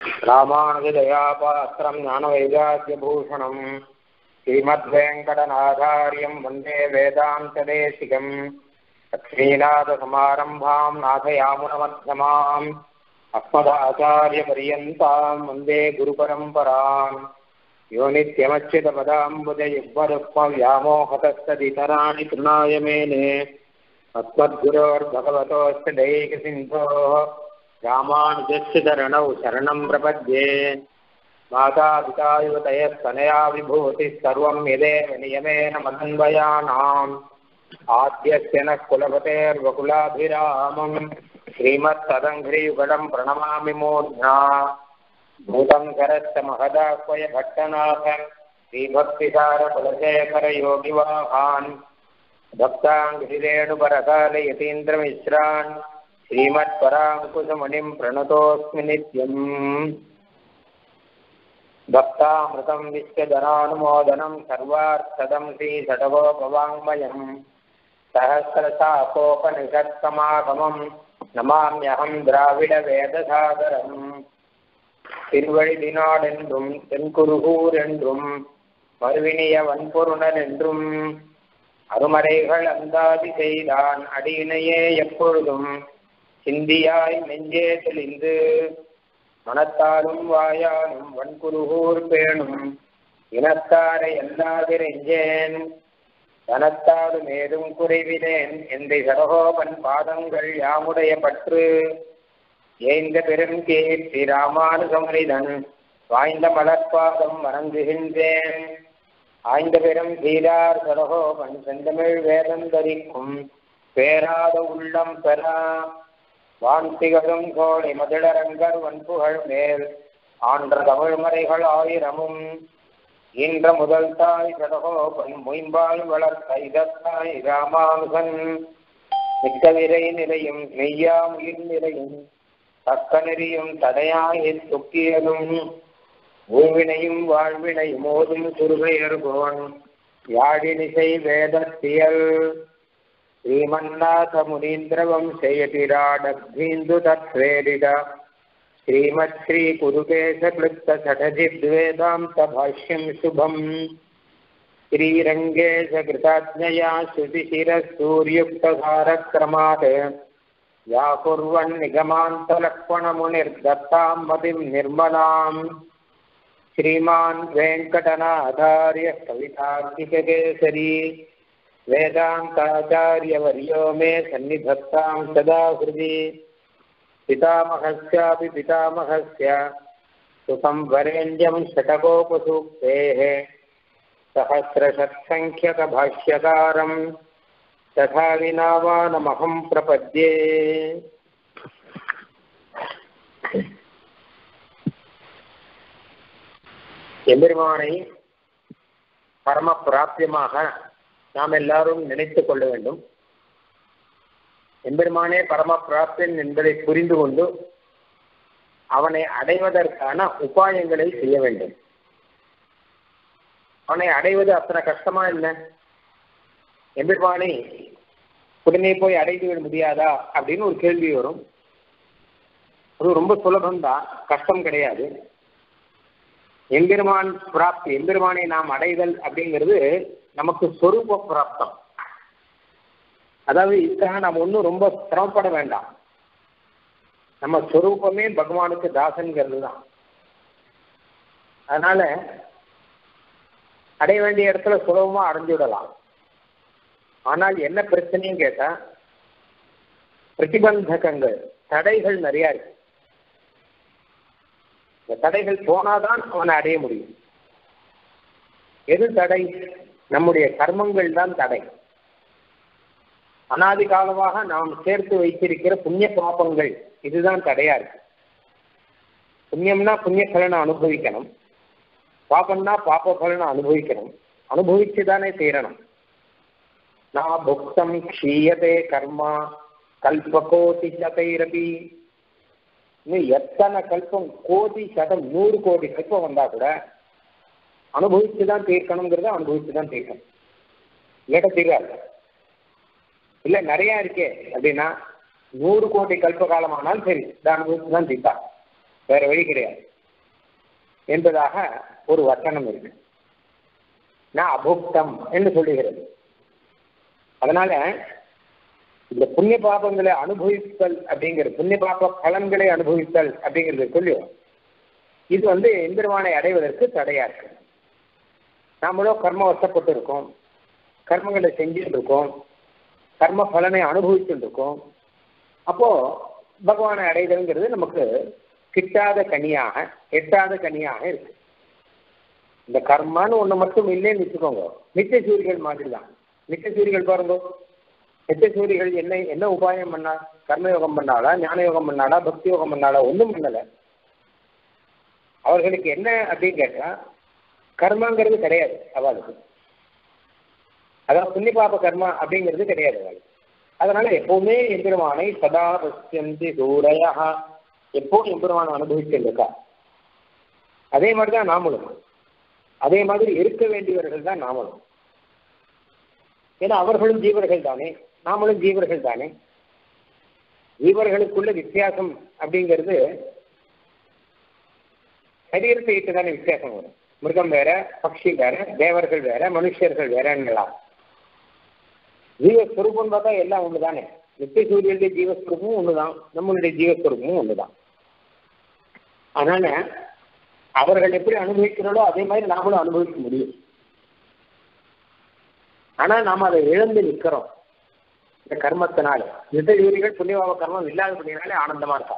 ராமானுஜதயாபாத்திரம் ஞானவைராக்கியபூஷணம் ஸ்ரீமத்வேங்கடநாதாரியம் வந்தே வேதாந்ததேசிகம் லக்ஷ்மீநாதசமாரம்பாம் நாதயாமுனமध्यமாம் अस्मदाचार्यपर्यन्ताम् वन्दे गुरुपरम्पराम् यो नित्यमच्युतपदाम्बुजयुग्मरुक्मव्यामोहतस्तदितराणि तृणाय मेने अस्मद्गुरोर्भगवतोऽस्य दैकसिन्धोः रामानुजस्य चरणौ शरणं प्रपद्ये मातापिता युवतयस्तनया विभूतिः सर्वं यदेव नियमेन मदन्वयानाम् आद्यस्य नः कुलपतेर्वकुलाभिरामम् श्रीमत्तदङ्घ्रियुगडम् प्रणमामि मूर्ध्ना भूतं करश्च महदाह्वय भट्टनाथ श्रीभक्तिसारकुलशेखरयोगिवाहान् भक्ताङ्घ्रिरेणुपरकालयतीन्द्रमिश्रान् श्रीमत्पराङ्कुशमुनिम् प्रणतोऽस्मि नित्यम् भक्तामृतं विश्वधनानुमोदनं सर्वार्थदं श्रीषडगोपवाङ्मयम् सहस्रशाकोपनिषत्समागमम् நமாமியகம் திராவிட வேதசாகரம் திருவழிதினாடென்றும் தென்குருகூர் என்றும் மறுவினிய வன்பொருணன் என்றும் அருமறைகள் அந்தாதி செய்தான் அடியினையே எப்பொழுதும் சிந்தியாய் நெஞ்சே தெளிந்து மனத்தாலும் வாயாலும் வன்குருகூர் பேணும் இனத்தாரை எல்லாதிரெஞ்சேன் தனத்தாலும் ஏதும் குறைவினேன் என்று சரகோபன் பாதங்கள் யாமுடைய பற்று ஏய்ந்த பெரும் கீர்த்தி ராமானுசமனிதன் வாய்ந்த மலர்பாதம் வணங்குகின்றேன் ஆய்ந்த பெரும் தீரார் சரகோபன் செந்தமிழ் வேதம் தரிக்கும் பேராத உள்ளம் பெறா வான்திகளும் கோழி மதிழரங்கர் வன்புகழ் மேல் ஆன்ற தமிழ்மறைகள் ஆயிரமும் ஈன்ற முதல் தாய் கடகோபன் மொயம்பால் வளர்த்த இதத்தாய் ராமானுகன் மிக்க விரை நிலையும் மெய்யாம் உயிர் நிலையும் தக்க நெறியும் தடையாய் துக்கியதும் ஊவினையும் வாழ்வினையும் மோதும் சுருகையர்கோன் யாழினிசை வேதத்தியல் ஸ்ரீமன்னாத முனீந்திரவம் செய்யதிராடீந்து தத்வேதிட श्रीमच्छ्री कुरुकेशक्लुप्तषठजिद्वेदान्तभाष्यम् शुभम् श्रीरङ्गेशकृताज्ञया श्रुतिशिरसूर्युक्तधारक्रमात् व्याकुर्वन्निगमान्तलक्ष्मणमुनिर्दत्ताम् मतिम् निर्मलाम् श्रीमान् वेङ्कटनाधार्य कवितार्किककेसरी वेदान्ताचार्यवर्यो मे सन्निधत्ताम् सदा हृदि पितामहस्यापि पितामहस्य सुसंवरेण्यं षटकोपसूक्तेः सहस्रषट्सङ्ख्यकभाष्यकारं तथा विनावानमहं प्रपद्ये எம்பெருமானை பரம பிராப்தியமாக நாம் எல்லாரும் நினைத்துக் கொள்ள வேண்டும் எம்பெருமானே பரம பிராப்தன் என்பதை புரிந்து கொண்டு அவனை அடைவதற்கான உபாயங்களை செய்ய வேண்டும் அவனை அடைவது அத்தனை கஷ்டமா இல்லை எம்பெருமானை உடனே போய் அடைந்து விட முடியாதா அப்படின்னு ஒரு கேள்வி வரும் அது ரொம்ப சுலபம்தான் கஷ்டம் கிடையாது எம்பெருமான் பிராப்தி எம்பெருமானை நாம் அடைதல் அப்படிங்கிறது நமக்கு சொரூப பிராப்தம் அதாவது இதுக்காக நம்ம ஒன்றும் ரொம்ப சிரமப்பட வேண்டாம் நம்ம ஸ்வரூபமே பகவானுக்கு தாசன்கிறது தான் அதனால அடைய வேண்டிய இடத்துல சுலபமா அடைஞ்சுவிடலாம் ஆனால் என்ன பிரச்சனையும் கேட்டா பிரதிபந்தகங்கள் தடைகள் நிறைய இருக்கு இந்த தடைகள் போனாதான் அவனை அடைய முடியும் எது தடை நம்முடைய கர்மங்கள் தான் தடை அனாதி காலமாக நாம் சேர்த்து வைத்திருக்கிற புண்ணிய பாபங்கள் இதுதான் தடையா இருக்கு புண்ணியம்னா புண்ணிய பலனை அனுபவிக்கணும் பாபம்னா பாப்ப பலனை அனுபவிக்கணும் அனுபவிச்சுதானே தீரணும் நான் புக்தம் க்ஷீயதே கர்மா கல்பகோதி சதைரபி இன்னும் எத்தனை கல்பம் கோடி சதம் நூறு கோடி கல்பம் வந்தா கூட அனுபவிச்சுதான் தீர்க்கணுங்கிறத அனுபவிச்சுதான் தீர்க்கணும் இல்லாட்ட தீராது இல்ல நிறைய இருக்கே அப்படின்னா நூறு கோடி கல்ப காலம் ஆனாலும் சரி இந்த அனுபவிச்சு தான் தீர்த்தா வேற வழி கிடையாது என்பதாக ஒரு வசனம் இருக்கு நான் அபுக்தம் என்று சொல்லுகிறது அதனால இந்த புண்ணிய பாபங்களை அனுபவித்தல் அப்படிங்கிறது புண்ணிய பாப பலன்களை அனுபவித்தல் அப்படிங்கிறது சொல்லியும் இது வந்து எந்திரவானை அடைவதற்கு தடையா இருக்கு நாமளோ கர்ம வசப்பட்டு இருக்கோம் கர்மங்களை செஞ்சுட்டு இருக்கோம் கர்ம பலனை அனுபவிச்சுட்டு இருக்கோம் அப்போ பகவானை அடைதல்ங்கிறது நமக்கு கிட்டாத கனியாக எட்டாத கனியாக இருக்கு இந்த கர்மான்னு ஒண்ணு மட்டும் இல்லைன்னு வச்சுக்கோங்க நித்திய சூரிகள் மாதிரி தான் நித்திய சூரிகள் பாருங்க நித்திய சூரிகள் என்ன என்ன உபாயம் பண்ணா கர்மயோகம் பண்ணாளா ஞான யோகம் பண்ணாளா பக்தி யோகம் பண்ணாளா ஒன்றும் பண்ணல அவர்களுக்கு என்ன அப்படின்னு கேட்டா கர்மாங்கிறது கிடையாது அவளுக்கு அதாவது புண்ணிய பாப கர்மா அப்படிங்கிறது கிடையாது அவளுக்கு அதனால எப்பவுமே எம்பெருமானை சதா பசியந்தி தூரையா எப்போதும் எம்பெருமானை அனுபவிச்சிருக்கா அதே மாதிரிதான் நாமளும் அதே மாதிரி இருக்க வேண்டியவர்கள் தான் நாமளும் ஏன்னா அவர்களும் ஜீவர்கள் தானே நாமளும் ஜீவர்கள் தானே ஜீவர்களுக்குள்ள வித்தியாசம் அப்படிங்கிறது சரீரத்தை இட்டு தானே வித்தியாசம் வரும் மிருகம் வேற பக்ஷி வேற தேவர்கள் வேற மனுஷர்கள் வேறன்னலாம் ஜீவஸ்வரூபம் பார்த்தா எல்லாம் ஒண்ணுதானே நித்திய சூரியனுடைய ஜீவஸ்வரூபமும் ஒண்ணுதான் நம்மளுடைய ஜீவஸ்வரூபமும் ஒண்ணுதான் அதனால அவர்கள் எப்படி அனுபவிக்கிறாளோ அதே மாதிரி நாமளும் அனுபவிக்க முடியும் ஆனா நாம அதை இழந்து நிக்கிறோம் இந்த கர்மத்தினால நிதயூரிகள் புண்ணியபாவ கர்மம் இல்லாதபடினாலே ஆனந்தமா இருக்கா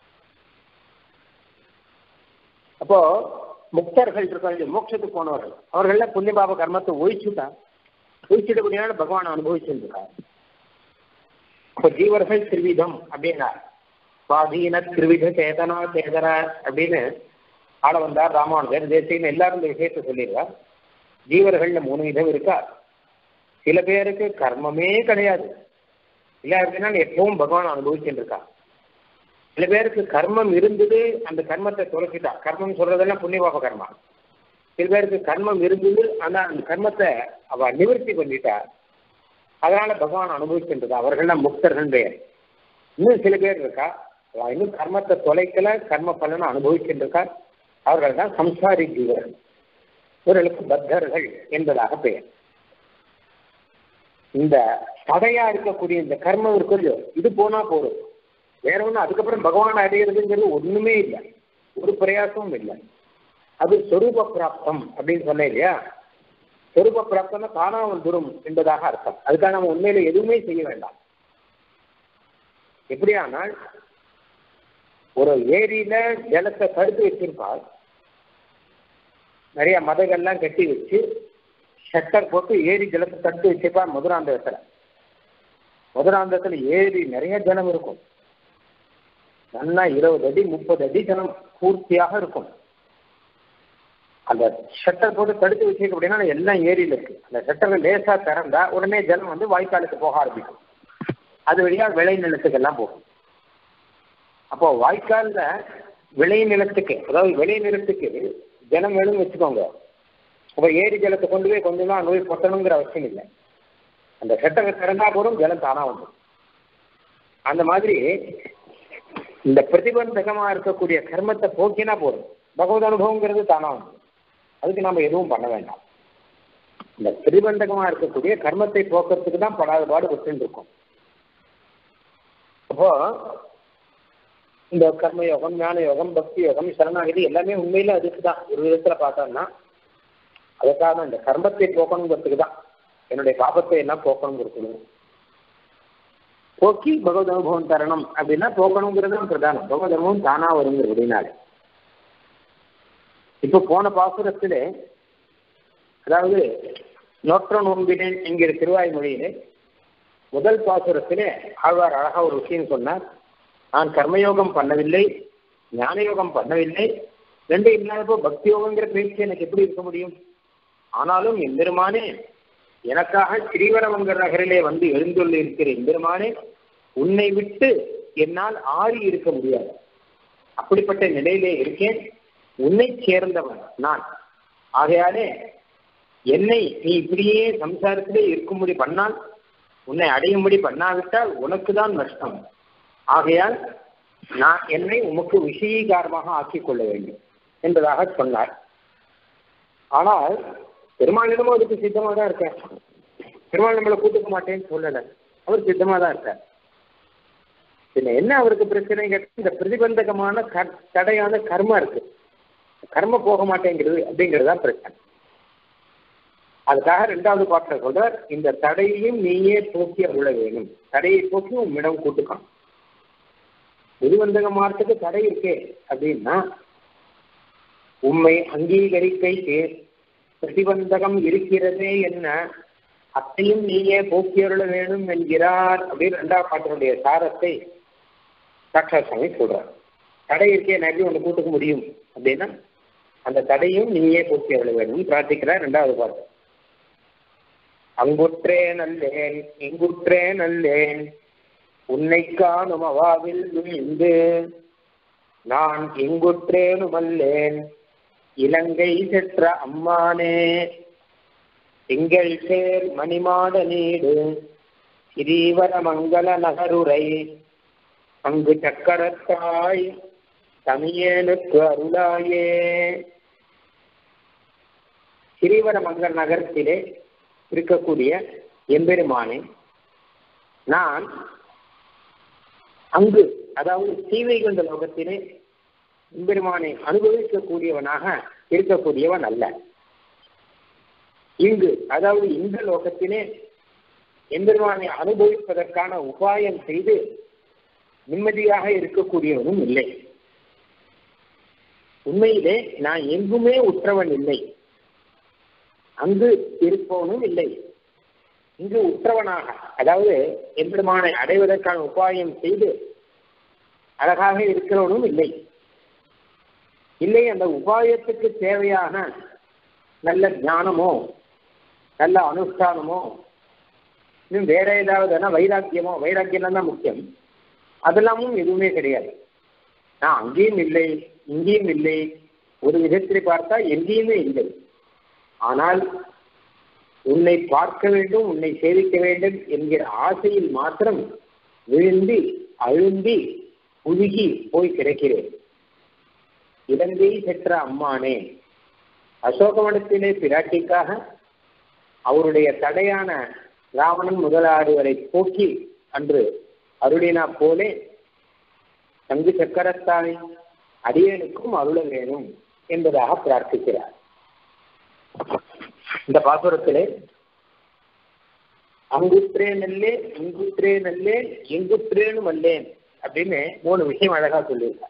அப்போ முக்தர்கள் இருக்காங்க மோட்சத்துக்கு போனவர்கள் அவர்கள புண்ணியபாப கர்மத்தை ஒழிச்சுட்டா ஒழிச்சிட்டபடினால பகவான் அனுபவிச்சிருக்கார் இப்போ ஜீவர்கள் திருவிதம் அப்படின்னா சுவாதீன திருவித சேதனா சேதனா அப்படின்னு ஆள வந்தார் ராமானுஜர் தேசியன்னு எல்லாரும் இந்த விஷயத்த சொல்லிடுறார் ஜீவர்கள்ல மூணு விதம் இருக்கா சில பேருக்கு கர்மமே கிடையாது இல்ல அப்படின்னா எப்பவும் பகவான் அனுபவிச்சுட்டு இருக்கா சில பேருக்கு கர்மம் இருந்தது அந்த கர்மத்தை தொலைச்சிட்டா கர்மம் சொல்றதெல்லாம் புண்ணியபாப கர்மா சில பேருக்கு கர்மம் இருந்தது ஆனா அந்த கர்மத்தை அவ நிவர்த்தி பண்ணிட்டா அதனால பகவான் அனுபவிச்சுட்டு அவர்கள்லாம் முக்தர்கள் பெயர் இன்னும் சில பேர் இருக்கா அவ இன்னும் கர்மத்தை தொலைக்கல கர்ம பலனை அனுபவிச்சுட்டு இருக்கா அவர்கள் தான் சம்சாரி ஜீவர்கள் இவர்களுக்கு பத்தர்கள் என்பதாக பெயர் இந்த தடையா இருக்கக்கூடிய இந்த கர்மம் இருக்கு இல்லையோ இது போனா போதும் வேற ஒன்றும் அதுக்கப்புறம் பகவான் அடையிறதுங்கிறது ஒண்ணுமே இல்லை ஒரு பிரயாசமும் இல்லை அது சொரூப பிராப்தம் அப்படின்னு சொன்னேன் இல்லையா சொரூப பிராப்தம்னா தானா வந்துடும் என்பதாக அர்த்தம் அதுக்காக நம்ம உண்மையில எதுவுமே செய்ய வேண்டாம் எப்படியானால் ஒரு ஏரியில ஜலத்தை தடுத்து வச்சிருப்பார் நிறைய மதைகள்லாம் கட்டி வச்சு ஷட்டர் போட்டு ஏரி ஜலத்தை தடுத்து வச்சிருப்பார் மதுராந்தகத்துல மதுராந்தகத்துல ஏரி நிறைய ஜலம் இருக்கும் நல்லா இருபது அடி முப்பது அடி ஜலம் பூர்த்தியாக இருக்கும் அந்த ஷட்டர் போட்டு தடுத்து வச்சிருக்க அப்படின்னா எல்லாம் ஏரியில் இருக்கு அந்த ஷட்டரை லேசா திறந்தா உடனே ஜலம் வந்து வாய்க்காலுக்கு போக ஆரம்பிக்கும் அது வழியா விளை நிலத்துக்கெல்லாம் போகும் அப்போ வாய்க்கால்ல விளை நிலத்துக்கு அதாவது விளை நிலத்துக்கு ஜலம் வேணும்னு வச்சுக்கோங்க அப்போ ஏரி ஜலத்தை கொண்டு போய் கொஞ்சமா அங்கே போய் கொட்டணுங்கிற அவசியம் இல்லை அந்த ஷட்டரை திறந்தா போதும் ஜலம் தானா வந்துடும் அந்த மாதிரி இந்த பிரதிபந்தகமா இருக்கக்கூடிய கர்மத்தை போக்கினா போதும் பகவத் அனுபவங்கிறது தானா வந்து அதுக்கு நம்ம எதுவும் பண்ண வேண்டாம் இந்த பிரதிபந்தகமா இருக்கக்கூடிய கர்மத்தை போக்குறதுக்கு தான் படாத பாடு விட்டு இருக்கும் அப்போ இந்த கர்மயோகம் ஞான யோகம் பக்தி யோகம் சரணாகதி எல்லாமே உண்மையில அதுக்கு தான் ஒரு விதத்துல பார்த்தோம்னா அதுக்காக தான் இந்த கர்மத்தை போக்கணுங்கிறதுக்கு தான் என்னுடைய பாபத்தை எல்லாம் போக்கணுங்கிறது போக்கி பகவத் அனுபவம் தரணும் அப்படின்னா போக்கணுங்கிறது பிரதானம் பகவத் அனுபவம் தானா வருங்கிற அப்படின்னாலே இப்ப போன பாசுரத்திலே அதாவது நோற்ற நோம்பினேன் என்கிற திருவாய்மொழியிலே முதல் பாசுரத்திலே ஆழ்வார் அழகா ஒரு விஷயம் சொன்னார் நான் கர்மயோகம் பண்ணவில்லை ஞான யோகம் பண்ணவில்லை ரெண்டு இல்லாதப்போ பக்தி யோகங்கிற பேச்சு எனக்கு எப்படி இருக்க முடியும் ஆனாலும் எம்பெருமானே எனக்காக ஸ்ரீவரமங்கர் நகரிலே வந்து எழுந்துள்ள இருக்கிற எம்பெருமானே உன்னை விட்டு என்னால் ஆறி இருக்க முடியாது அப்படிப்பட்ட நிலையிலே இருக்கேன் உன்னை சேர்ந்தவன் நான் ஆகையாலே என்னை நீ இப்படியே சம்சாரத்திலே இருக்கும்படி பண்ணால் உன்னை அடையும்படி பண்ணாவிட்டால் உனக்கு தான் நஷ்டம் ஆகையால் நான் என்னை உமக்கு விஷயீகாரமாக ஆக்கிக் கொள்ள வேண்டும் என்பதாக சொன்னார் ஆனால் பெருமாளிடமும் அதுக்கு சித்தமாக தான் இருக்கேன் பெருமாள் நம்மளை கூட்டுக்க மாட்டேன்னு சொல்லலை அவர் சித்தமாக தான் இருக்கார் பின்ன என்ன அவருக்கு பிரச்சனை கேட்டால் இந்த பிரதிபந்தகமான கர் தடையான கர்மம் இருக்கு கர்ம போக மாட்டேங்கிறது அப்படிங்கிறது தான் பிரச்சனை அதுக்காக ரெண்டாவது பாட்டில் சொல்றார் இந்த தடையையும் நீயே போக்கி அருள வேணும் தடையை போக்கி உம்மிடம் கூட்டுக்கான் பிரதிபந்தகமானத்துக்கு தடை இருக்கே அப்படின்னா உண்மை அங்கீகரிக்கைக்கு பிரதிபந்தகம் இருக்கிறதே என்ன அத்தையும் நீயே போக்கியருள வேணும் என்கிறார் அப்படின்னு ரெண்டாவது பாட்டினுடைய சாரத்தை சாட்சாத் சாமி சொல்றார் தடை இருக்கே நான் எப்படி ஒன்று கூட்டுக்க முடியும் அப்படின்னா அந்த தடையும் நீயே போக்கியருள வேணும் பிரார்த்திக்கிறார் ரெண்டாவது பாட்டு அங்குற்றே நல்லேன் இங்குற்றே நல்லேன் உன்னை காணும் அவாவில் விழுந்து நான் எங்குற்றேனும் அல்லேன் இலங்கை செற்ற அம்மானே திங்கள் சேர் மணிமாட நீடு கிரீவர மங்கள நகருரை அங்கு சக்கரத்தாய் தமியேனுக்கு அருளாயே கிரீவர மங்கள நகரத்திலே இருக்கக்கூடிய எம்பெருமானே நான் அங்கு அதாவது சீவைகுண்ட லோகத்திலே எம்பெருமானை அனுபவிக்கக்கூடியவனாக இருக்கக்கூடியவன் அல்ல இங்கு அதாவது இந்த லோகத்திலே எம்பெருமானை அனுபவிப்பதற்கான உபாயம் செய்து நிம்மதியாக இருக்கக்கூடியவனும் இல்லை உண்மையிலே நான் எங்குமே உற்றவன் இல்லை அங்கு இருப்பவனும் இல்லை இங்கு உற்றவனாக அதாவது எம்பெருமானை அடைவதற்கான உபாயம் செய்து அழகாக இருக்கிறவனும் இல்லை இல்லை அந்த உபாயத்துக்கு தேவையான நல்ல ஞானமோ நல்ல அனுஷ்டானமோ இன்னும் வேற ஏதாவது வைராக்கியமோ வைராக்கியம் தான் முக்கியம் அதெல்லாமும் எதுவுமே கிடையாது நான் அங்கேயும் இல்லை இங்கேயும் இல்லை ஒரு விதத்தில் பார்த்தா எங்கேயுமே இல்லை ஆனால் உன்னை பார்க்க வேண்டும் உன்னை சேவிக்க வேண்டும் என்கிற ஆசையில் மாத்திரம் விழுந்தி அழுந்தி உருகி போய் கிடக்கிறேன் இலங்கை பெற்ற அம்மானே அசோகவனத்திலே பிராட்டிக்காக அவருடைய தடையான ராவணன் முதலாடுவரை போக்கி அன்று அருளினா போலே தங்கு சக்கரத்தாய் அடியனுக்கும் அருள வேணும் என்பதாக பிரார்த்திக்கிறார் இந்த பாசுரத்திலே அங்குற்றே நல்லே இங்குற்றே நல்லே எங்குற்றேனும் அல்லேன் அப்படின்னு மூணு விஷயம் அழகா சொல்லியிருக்கார்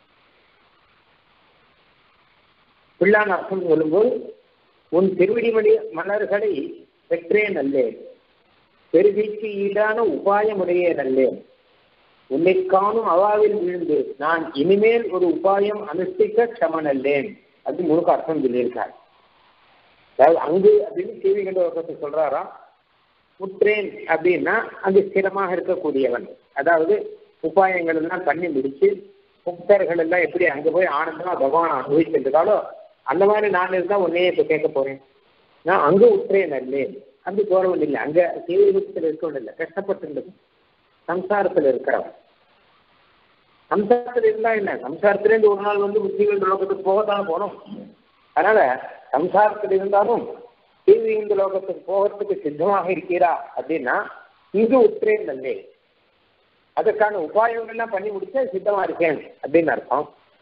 பிள்ளான் அர்த்தம் சொல்லும்போது உன் திருவிடிமணி மலர்களை பெற்றே நல்லேன் பெருகைக்கு ஈடான உபாயமுடைய நல்லேன் உன்னை காணும் அவாவில் விழுந்து நான் இனிமேல் ஒரு உபாயம் அனுஷ்டிக்க சமன் அல்லேன் அது முழுக்க அர்த்தம் சொல்லியிருக்கார் அதாவது அங்கு அப்படின்னு கேள்வி கண்ட ஒருத்தத்தை சொல்றாராம் முற்றேன் அப்படின்னா அங்கு ஸ்திரமாக இருக்கக்கூடியவன் அதாவது உபாயங்கள் எல்லாம் பண்ணி முடிச்சு புக்தர்கள் எல்லாம் எப்படி அங்க போய் ஆனந்தமா பகவான் அனுபவிச்சிருக்காலோ அந்த மாதிரி நான் இருந்தா உன்னையே இப்ப கேட்க போறேன் நான் அங்க உற்றேன் அல்லேன் அங்கு போறவன் இல்லை அங்க தீவிரத்தில் இருக்கவன் இல்லை கஷ்டப்பட்டு சம்சாரத்தில் இருக்கிறவன் சம்சாரத்தில் இருந்தா என்ன சம்சாரத்திலேருந்து ஒரு நாள் வந்து புத்திகள் லோகத்துக்கு போகத்தான் போனோம் அதனால சம்சாரத்தில் இருந்தாலும் தீவி இந்த லோகத்துக்கு போகிறதுக்கு சித்தமாக இருக்கிறா அப்படின்னா இங்கு உற்றேன் நல்லே அதற்கான உபாயங்கள்லாம் பண்ணி முடிச்சா சித்தமா இருக்கேன் அப்படின்னு அர்த்தம்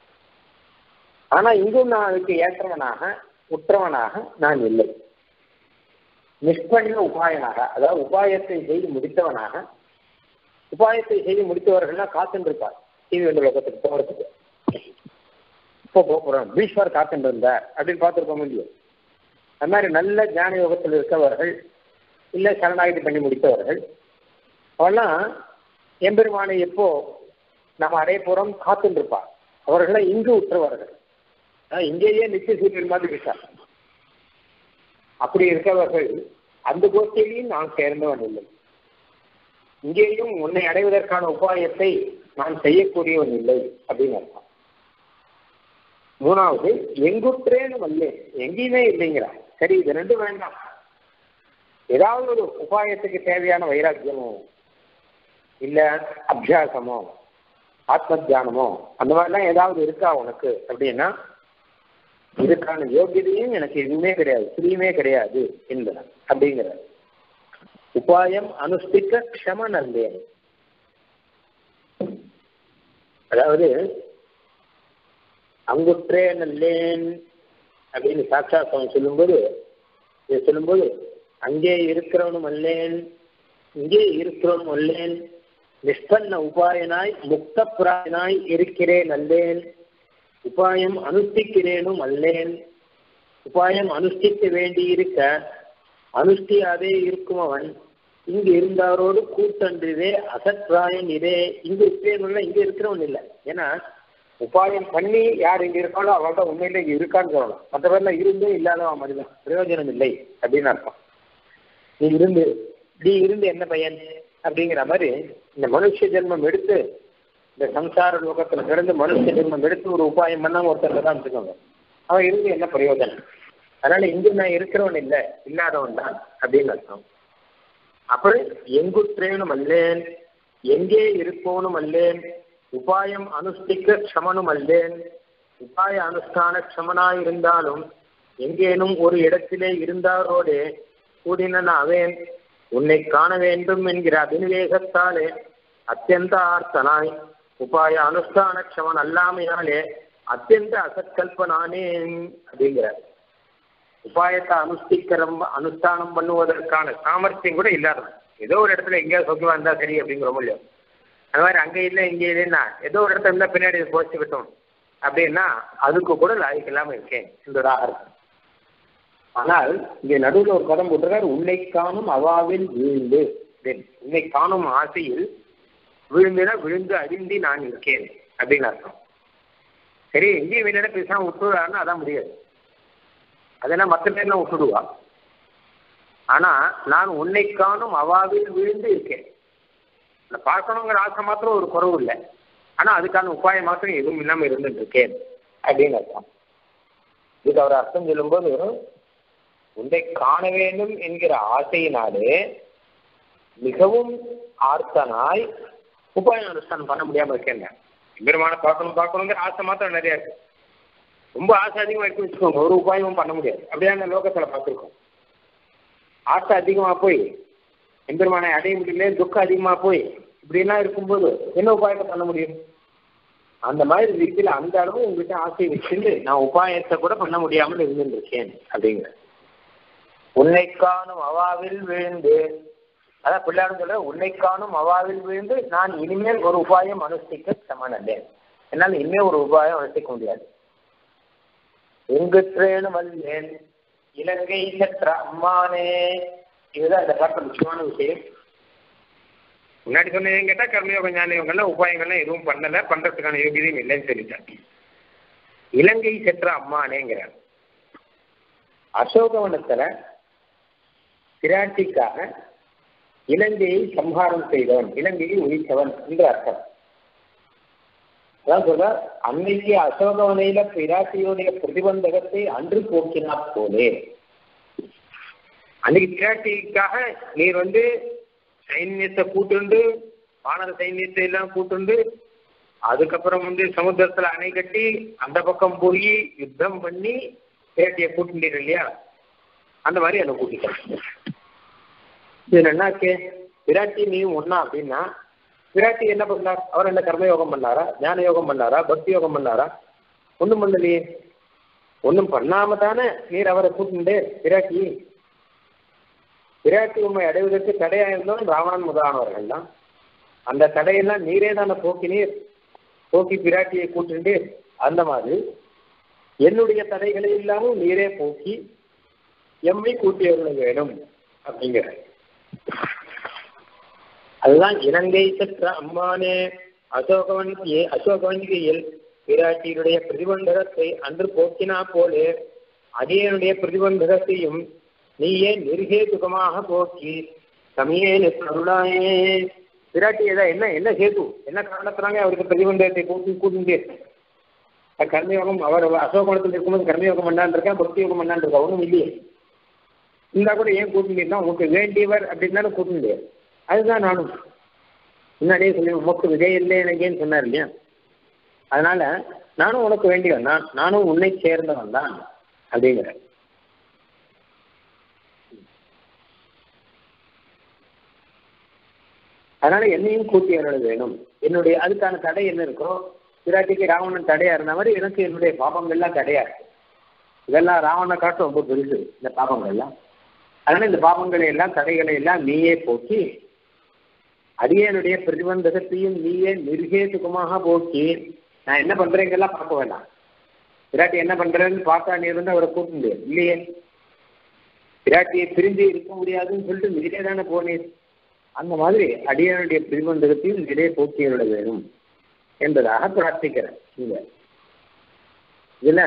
ஆனா இங்கும் நான் அதுக்கு ஏற்றவனாக உற்றவனாக நான் இல்லை நிஷ்பண்ண உபாயனாக அதாவது உபாயத்தை செய்து முடித்தவனாக உபாயத்தை செய்து முடித்தவர்கள்லாம் காத்துட்டு இருப்பார் டிவி வந்து லோகத்துக்கு போகிறதுக்கு இப்போ போகிறோம் பீஷ்வர் காத்துட்டு இருந்தார் அப்படின்னு பார்த்துருக்க முடியும் அது மாதிரி நல்ல ஞான யோகத்தில் இருக்கவர்கள் இல்லை சரணாகிதி பண்ணி முடித்தவர்கள் அவெல்லாம் எம்பெருமானை எப்போ நம்ம அடைய போகிறோம் காத்துட்டு இருப்பார் அவர்களை இங்கு உற்றவர்கள் இங்கேயே நித்திய சூரியன் மாதிரி இருக்கார் அப்படி இருக்கவர்கள் அந்த கோஷ்டியிலையும் நான் சேர்ந்தவன் இல்லை இங்கேயும் உன்னை அடைவதற்கான உபாயத்தை நான் செய்யக்கூடியவன் இல்லை அப்படின்னு அர்த்தம் மூணாவது எங்குற்றேன்னு வல்லே எங்கேயுமே இல்லைங்கிறா சரி இது ரெண்டும் வேண்டாம் ஏதாவது ஒரு உபாயத்துக்கு தேவையான வைராக்கியமோ இல்ல அபியாசமோ ஆத்ம தியானமோ அந்த மாதிரிலாம் ஏதாவது இருக்கா உனக்கு அப்படின்னா இதுக்கான யோகியதையும் எனக்கு எதுவுமே கிடையாது புரியுமே கிடையாது என்பதன் அப்படிங்கிறார் உபாயம் அனுஷ்டிக்க க்ஷம நல்லேன் அதாவது அங்குற்றே நல்லேன் அப்படின்னு சாட்சா சுவாமி சொல்லும்போது இதை சொல்லும்போது அங்கே இருக்கிறவனும் அல்லேன் இங்கே இருக்கிறவனும் அல்லேன் நிஷ்பன்ன உபாயனாய் முக்த பிராயனாய் இருக்கிறேன் அல்லேன் உபாயம் அனுஷ்டிக்கிறேனும் அல்லேன் உபாயம் அனுஷ்டிக்க வேண்டி இருக்க அனுஷ்டியாதே இருக்கும் அவன் இங்கு இருந்தாரோடு கூட்டன்றிதே அசற்றாயன் இதே இங்கு இருக்கிறவன் இங்க இருக்கிறவன் இல்லை ஏன்னா உபாயம் பண்ணி யார் இங்க இருக்காளோ அவள்கிட்ட உண்மையில இங்க இருக்கான்னு சொல்லலாம் மற்ற பேர்ல இருந்தே இல்லாதவன் மாதிரிதான் பிரயோஜனம் இல்லை அப்படின்னு அர்த்தம் நீ இருந்து நீ இருந்து என்ன பையன் அப்படிங்கிற மாதிரி இந்த மனுஷ ஜென்மம் எடுத்து இந்த சம்சார லோகத்துல பிறந்து மனுஷ ஜென்மம் எடுத்து ஒரு உபாயம் பண்ணாம ஒருத்தர் தான் வச்சுக்கோங்க அவன் இருந்து என்ன பிரயோஜனம் அதனால இங்கு நான் இருக்கிறவன் இல்லை இல்லாதவன் தான் அப்படின்னு அர்த்தம் அப்புறம் எங்குற்றேனும் அல்லேன் எங்கே இருப்பவனும் அல்லேன் உபாயம் அனுஷ்டிக்க க்ஷமனும் அல்லேன் உபாய அனுஷ்டான க்ஷமனாய் இருந்தாலும் எங்கேனும் ஒரு இடத்திலே இருந்தாரோடு கூடினன் அவன் உன்னை காண வேண்டும் என்கிற அபினிவேகத்தாலே அத்தியந்த ஆர்த்தனாய் உபாய அனுஷ்டான க்ஷமன் அல்லாமையாலே அத்தியந்த அசத்கல்பனானேன் அப்படிங்கிறார் உபாயத்தை அனுஷ்டிக்கிறம் அனுஷ்டானம் பண்ணுவதற்கான சாமர்த்தியம் கூட இல்லாதவன் ஏதோ ஒரு இடத்துல எங்கேயாவது சொக்கமா இருந்தா சரி அப்படிங்கிற முடியும் அது மாதிரி அங்கே இல்லை இங்கே இல்லைன்னா ஏதோ ஒரு இடத்துல இருந்தா பின்னாடி போச்சுக்கிட்டோம் அப்படின்னா அதுக்கு கூட லாய்க்கு இல்லாம இருக்கேன் என்பதாக இருக்கும் ஆனால் இங்கே நடுவில் ஒரு பதம் போட்டிருக்காரு உன்னை காணும் அவாவில் வீழ்ந்து உன்னை காணும் ஆசையில் விழுந்துனா விழுந்து அழிந்தி நான் இருக்கேன் அப்படின்னு அர்த்தம் சரி எங்கேயும் வெளியிட பேசாம விட்டுறாருன்னா அதான் முடியாது அதெல்லாம் மற்ற பேர்லாம் விட்டுடுவா ஆனா நான் உன்னை காணும் அவாவில் விழுந்து இருக்கேன் பார்க்கணுங்கிற ஆசை மாத்திரம் ஒரு குறவு இல்லை ஆனா அதுக்கான உபாயம் மாத்திரம் எதுவும் இல்லாம இருந்துட்டு இருக்கேன் அப்படின்னு அர்த்தம் இதுக்கு அவர் அர்த்தம் சொல்லும்போது உன்னை காண வேண்டும் என்கிற ஆசையினாலே மிகவும் ஆர்த்தனாய் உபாயம் அனுஷ்டானம் பண்ண முடியாம இருக்கேன் பெருமான பார்க்கணும் பார்க்கணுங்கிற ஆசை மாத்திரம் நிறைய இருக்கு ரொம்ப ஆசை அதிகமாக இருக்கு வச்சுக்கோங்க ஒரு உபாயமும் பண்ண முடியாது அப்படியே அந்த லோகத்தில் பார்த்துருக்கோம் ஆசை அதிகமாக போய் எம்பெருமானை அடைய முடியல துக்கம் அதிகமாக போய் இப்படிலாம் இருக்கும்போது என்ன உபாயத்தை பண்ண முடியும் அந்த மாதிரி ரீதியில் அந்த அளவு உங்ககிட்ட ஆசையை வச்சுட்டு நான் உபாயத்தை கூட பண்ண முடியாமல் இருந்துருக்கேன் அப்படிங்கிற உன்னை காணும் அவாவில் விழுந்து அதான் பிள்ளையாரும் சொல்ல உன்னை காணும் அவாவில் விழுந்து நான் இனிமேல் ஒரு உபாயம் அனுஷ்டிக்க சமனல்லேன் என்னால் இனிமேல் ஒரு உபாயம் அனுஷ்டிக்க முடியாது எங்குற்றேனும் வல்லேன் இலங்கை சற்ற அம்மானே இதுதான் இந்த பாட்டு முக்கியமான விஷயம் முன்னாடி சொன்னதுன்னு கேட்டா கர்மயோக ஞான யோகம்லாம் உபாயங்கள்லாம் எதுவும் பண்ணல பண்றதுக்கான யோகியதையும் இல்லைன்னு சொல்லிட்டாங்க இலங்கை சென்ற அம்மானேங்கிறார் அசோகவனத்துல பிராட்டிக்காக இலங்கையை சம்ஹாரம் செய்தவன் இலங்கையை ஒழித்தவன் என்று அர்த்தம் அதான் சொல்ற அன்னைக்கு அசோகவனையில பிராட்டியோடைய பிரதிபந்தகத்தை அன்று போக்கினா போலே அன்னைக்கு பிராட்டிக்காக நீர் வந்து சைன்யத்தை கூட்டுண்டு வானர சைன்யத்தை எல்லாம் கூட்டுண்டு அதுக்கப்புறம் வந்து சமுத்திரத்துல அணை கட்டி அந்த பக்கம் போய் யுத்தம் பண்ணி பிராட்டியை கூட்டிட்டீர் இல்லையா அந்த மாதிரி அதை கூட்டிட்டேன் இது என்னாச்சு விராட்டி நீயும் ஒன்னா அப்படின்னா விராட்டி என்ன பண்ணார் அவர் என்ன கர்மயோகம் பண்ணாரா ஞான யோகம் பண்ணாரா பக்தி யோகம் பண்ணாரா ஒன்றும் பண்ணலையே ஒன்றும் பண்ணாம தானே நீர் அவரை கூட்டிண்டு விராட்டி விராட்டி உண்மை அடைவதற்கு தடையா இருந்தோம் ராவணன் முதலானவர்கள் தான் அந்த தடையெல்லாம் நீரே தானே போக்கினீர் போக்கி பிராட்டியை கூட்டுண்டு அந்த மாதிரி என்னுடைய தடைகளை இல்லாமல் நீரே போக்கி எம்மை கூட்டியவர்களை வேணும் அப்படிங்கிற அதுதான் இலங்கை சற்ற அம்மானே அசோகவன்கியே அசோகவன்கியில் பிராட்டியுடைய பிரதிபந்தகத்தை அன்று போக்கினா போலே அடியனுடைய பிரதிபந்தகத்தையும் நீயே நிர்ஹேதுகமாக போக்கி சமயே அருளாயே பிராட்டி ஏதா என்ன என்ன ஹேது என்ன காரணத்தினாங்க அவருக்கு பிரதிபந்தகத்தை கூட்டி கூட்டிட்டு கர்மயோகம் அவர் அசோகவனத்தில் இருக்கும்போது கர்மயோகம் பண்ணான் இருக்கா பக்தி யோகம் பண்ணான் இருக்கா ஒன்றும் இல்லையே இருந்தா கூட ஏன் கூட்டினா உங்களுக்கு வேண்டியவர் அப்படின்னாலும் கூட்ட முடியாது அதுதான் நானும் முன்னாடியே சொல்லி உமக்கு விஜய் இல்லை எனக்கேன்னு சொன்னார் இல்லையா அதனால நானும் உனக்கு வேண்டியவன் தான் நானும் உன்னை சேர்ந்தவன் தான் அப்படிங்கிற அதனால என்னையும் கூட்டி அருள வேணும் என்னுடைய அதுக்கான தடை என்ன இருக்கோ பிராட்டிக்கு ராவணன் தடையா இருந்த மாதிரி எனக்கு என்னுடைய பாபங்கள்லாம் தடையா இருக்கு இதெல்லாம் ராவணனை காட்டும் ரொம்ப பெருசு இந்த பாபங்கள்லாம் அதனால இந்த பாபங்களை எல்லாம் தடைகளை எல்லாம் நீயே போக்கி அடியனுடைய பிரதிபந்தகத்தையும் நீயே நிர்கேதுகமாக போக்கி நான் என்ன பண்றேங்கெல்லாம் பார்க்க வேண்டாம் பிராட்டி என்ன பண்றேன்னு பார்த்தா நீ வந்து அவரை கூட்ட முடியாது இல்லையே பிராட்டியை பிரிஞ்சு இருக்க முடியாதுன்னு சொல்லிட்டு நீரே தானே போனீர் அந்த மாதிரி அடியனுடைய பிரதிபந்தகத்தையும் நீரே போக்கியருட வேணும் என்பதாக பிரார்த்திக்கிறேன் இங்க இதுல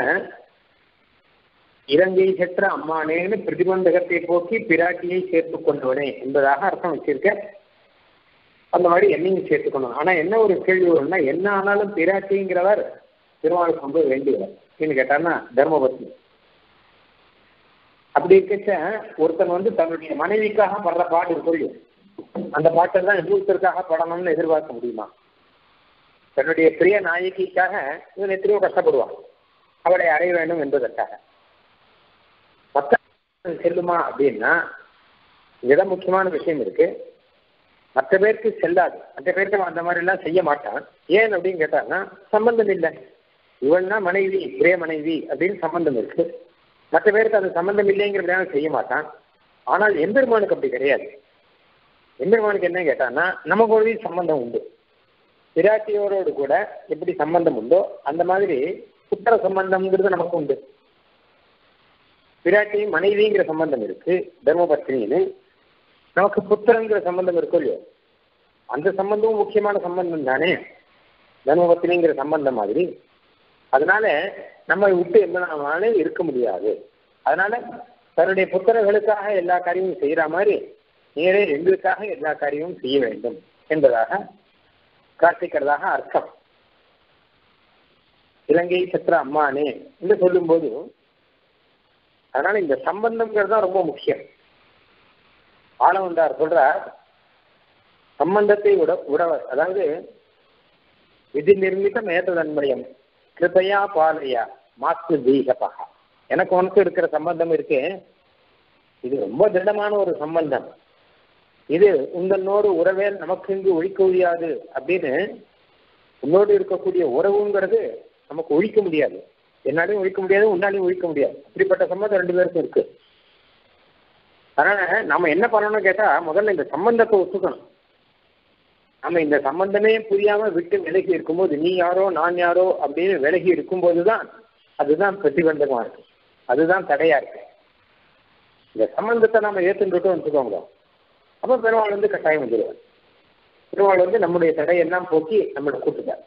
இலங்கை சற்ற அம்மானேன்னு பிரதிபந்தகத்தை போக்கி பிராட்டியை சேர்த்துக் கொண்டவனே என்பதாக அர்த்தம் வச்சிருக்க அந்த மாதிரி என்னையும் சேர்த்துக்கணும் ஆனா என்ன ஒரு கேள்வி வரும்னா என்ன ஆனாலும் பிராட்டிங்கிறவர் திருமணம் ரொம்ப வேண்டியவர் அப்படின்னு கேட்டார்னா தர்மபத்னி அப்படி இருக்கச்ச ஒருத்தன் வந்து தன்னுடைய மனைவிக்காக படுற பாட்டு இருக்கும் அந்த பாட்டை தான் இன்னொருத்தருக்காக படணும்னு எதிர்பார்க்க முடியுமா தன்னுடைய பிரிய நாயகிக்காக இவன் எத்தனையோ கஷ்டப்படுவான் அவளை அடைய வேண்டும் என்பதற்காக மற்ற செல்லுமா அப்படின்னா இங்கதான் முக்கியமான விஷயம் இருக்கு மற்ற பேருக்கு செல்லாது மற்ற பேருக்கு அந்த மாதிரி எல்லாம் செய்ய மாட்டான் ஏன் அப்படின்னு கேட்டாங்கன்னா சம்பந்தம் இல்லை இவள்னா மனைவி ஒரே மனைவி அப்படின்னு சம்பந்தம் இருக்கு மற்ற பேருக்கு அது சம்பந்தம் இல்லைங்கிறதுனால செய்ய மாட்டான் ஆனால் எம்பெருமானுக்கு அப்படி கிடையாது எம்பெருமானுக்கு என்ன கேட்டான்னா நமக்கு ஒரு சம்பந்தம் உண்டு பிராட்டியோரோடு கூட எப்படி சம்பந்தம் உண்டோ அந்த மாதிரி புத்திர சம்பந்தம்ங்கிறது நமக்கு உண்டு பிராட்டி மனைவிங்கிற சம்பந்தம் இருக்கு தர்மபத்னின்னு நமக்கு புத்திரங்கிற சம்பந்தம் இருக்கும் இல்லையோ அந்த சம்பந்தமும் முக்கியமான சம்பந்தம் தானே தர்மபத்னிங்கிற சம்பந்தம் மாதிரி அதனால நம்ம விட்டு எந்த நாளாலும் இருக்க முடியாது அதனால தன்னுடைய புத்திரர்களுக்காக எல்லா காரியமும் செய்யற மாதிரி நேரே எங்களுக்காக எல்லா காரியமும் செய்ய வேண்டும் என்பதாக பிரார்த்திக்கிறதாக அர்த்தம் இலங்கை சத்திர அம்மானே என்று சொல்லும்போது அதனால இந்த சம்பந்தம்ங்கிறது தான் ரொம்ப முக்கியம் ஆளவந்தார் சொல்றார் சம்பந்தத்தை உட உடவ அதாவது விதி நிர்மிதம் ஏததன்மயம் கிருபையா பாலையா மாத்து தீகபா எனக்கு உனக்கு இருக்கிற சம்பந்தம் இருக்கு இது ரொம்ப திடமான ஒரு சம்பந்தம் இது உங்களோடு உறவே நமக்கு இங்கு ஒழிக்க முடியாது அப்படின்னு உன்னோடு இருக்கக்கூடிய உறவுங்கிறது நமக்கு ஒழிக்க முடியாது என்னாலையும் ஒழிக்க முடியாது உன்னாலையும் ஒழிக்க முடியாது அப்படிப்பட்ட சம்பந்தம் ரெண்டு பேருக்கும் இருக்கு அதனால நம்ம என்ன பண்ணணும்னு கேட்டா முதல்ல இந்த சம்பந்தத்தை ஒத்துக்கணும் நம்ம இந்த சம்பந்தமே புரியாம விட்டு விலகி இருக்கும்போது நீ யாரோ நான் யாரோ அப்படின்னு விலகி இருக்கும்போது தான் அதுதான் பிரதிபந்தகமா இருக்கு அதுதான் தடையா இருக்கு இந்த சம்பந்தத்தை நம்ம ஏற்றுட்டு வச்சுக்கோங்க அப்ப பெருமாள் வந்து கட்டாயம் வந்துடுவார் பெருமாள் வந்து நம்முடைய தடையெல்லாம் போக்கி நம்மளை கூட்டுட்டார்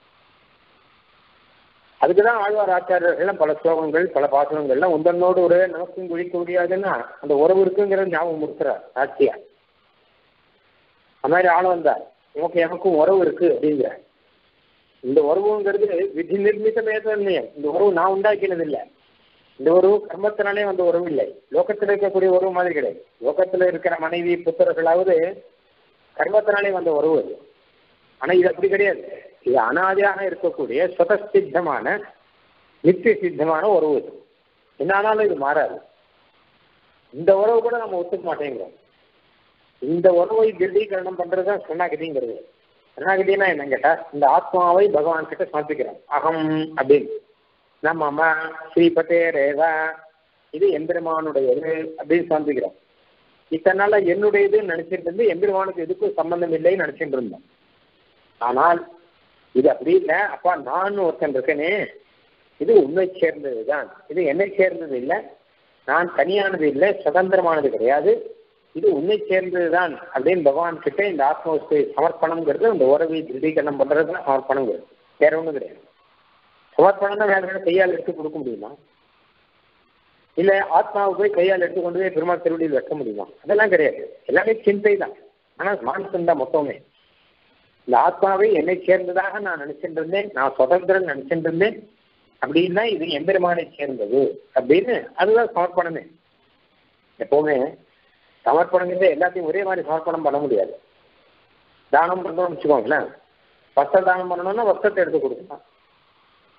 அதுக்குதான் ஆழ்வார் ஆச்சாரியர்கள் பல ஸ்லோகங்கள் பல பாசனங்கள்லாம் உந்தனோடு ஒரு நமக்கும் குழிக்க முடியாதுன்னா அந்த உறவு இருக்குங்கிறது ஞாபகம் கொடுக்குறார் சாட்சியா அந்த மாதிரி ஆள் வந்தார் உனக்கு எனக்கும் உறவு இருக்கு அப்படிங்கிற இந்த உறவுங்கிறது விதி நிர்மித மேதன்யம் இந்த உறவு நான் உண்டாக்கினது இல்லை இந்த உறவு கர்மத்தினாலே வந்த உறவு இல்லை லோகத்தில் இருக்கக்கூடிய உறவு மாதிரி கிடையாது லோகத்தில் இருக்கிற மனைவி புத்தர்களாவது கர்மத்தினாலே வந்த உறவு அது ஆனா இது அப்படி கிடையாது இது அனாதியாக இருக்கக்கூடிய சுதசித்தமான நித்திய சித்தமான உறவு இது என்ன ஆனாலும் இது மாறாது இந்த உறவு கூட நம்ம ஒத்துக்க மாட்டேங்கிறோம் இந்த உறவை திருடீகரணம் பண்றதுதான் சரணாகதிங்கிறது சரணாகதினா என்ன கேட்டா இந்த ஆத்மாவை பகவான் கிட்ட சமர்ப்பிக்கிறோம் அகம் அப்படின்னு நம்ம அம்மா ஸ்ரீபதே ரேவா இது எம்பெருமானுடையது அப்படின்னு சமர்ப்பிக்கிறோம் இத்தனை நாள என்னுடையதுன்னு நினைச்சிட்டு இருந்து எம்பெருமானுக்கு எதுக்கும் சம்பந்தம் இல்லைன்னு நினைச்சிட்டு இருந்தோம் ஆனால் இது அப்படி இல்லை அப்பா நான் ஒருத்தன் இருக்கேனே இது உண்மை சேர்ந்ததுதான் இது என்னை சேர்ந்தது இல்லை நான் தனியானது இல்லை சுதந்திரமானது கிடையாது இது உன்னை சேர்ந்ததுதான் அப்படின்னு பகவான் கிட்ட இந்த ஆத்மவஸ்தை சமர்ப்பணம்ங்கிறது இந்த உறவை திருடீகரணம் பண்றது தான் சமர்ப்பணங்கிறது வேற ஒன்றும் கிடையாது சமர்ப்பணம்னா வேற வேற கையால் எடுத்து கொடுக்க முடியுமா இல்ல ஆத்மாவை போய் கையால் எடுத்து கொண்டு போய் பெருமாள் திருவடியில் வைக்க முடியுமா அதெல்லாம் கிடையாது எல்லாமே சிந்தை தான் ஆனா மானசம் தான் மொத்தமே இந்த ஆத்மாவை என்னை சேர்ந்ததாக நான் நினைச்சிட்டு இருந்தேன் நான் சுதந்திரன் நினைச்சிட்டு இருந்தேன் அப்படின்னா இது எம்பெருமானை சேர்ந்தது அப்படின்னு அதுதான் சமர்ப்பணமே எப்பவுமே சமர்ப்பணங்கிறது எல்லாத்தையும் ஒரே மாதிரி சமர்ப்பணம் பண்ண முடியாது தானம் பண்ணோம்னு வச்சுக்கோங்களேன் வஸ்திர தானம் பண்ணணும்னா வஸ்திரத்தை எடுத்து கொடுக்கலாம்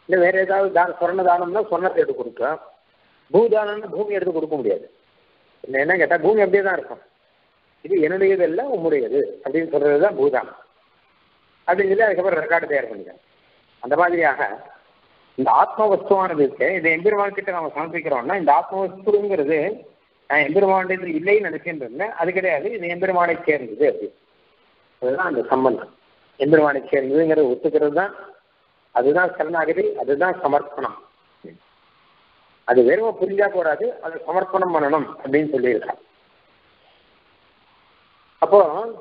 இல்லை வேற ஏதாவது தானம் சொர்ண தானம்னா சொர்ணத்தை எடுத்து கொடுக்கும் பூதானம்னா பூமி எடுத்து கொடுக்க முடியாது என்ன என்ன கேட்டால் பூமி அப்படியே தான் இருக்கும் இது என்னுடையது இல்லை உம்முடையது அப்படின்னு சொல்றது தான் பூதானம் அப்படின்னு சொல்லி அதுக்கப்புறம் ரெக்கார்டு தயார் பண்ணிக்கிறேன் அந்த மாதிரியாக இந்த ஆத்ம வஸ்துவானது இருக்கு இதை எம்பெருமான் கிட்ட நம்ம சமர்ப்பிக்கிறோம்னா இந்த ஆத்ம வஸ்துங்கிறது நான் எம்பெருமானது இல்லைன்னு நினைச்சுட்டு இருந்தேன் அது கிடையாது இது எம்பெருமானை சேர்ந்தது அப்படி அதுதான் அந்த சம்பந்தம் எம்பெருமானை சேர்ந்ததுங்கிறத ஒத்துக்கிறது தான் அதுதான் சரணாகதி அதுதான் சமர்ப்பணம் அது வெறும் புரிஞ்சா போறாது அதை சமர்ப்பணம் பண்ணணும் அப்படின்னு சொல்லியிருக்கான் அப்போ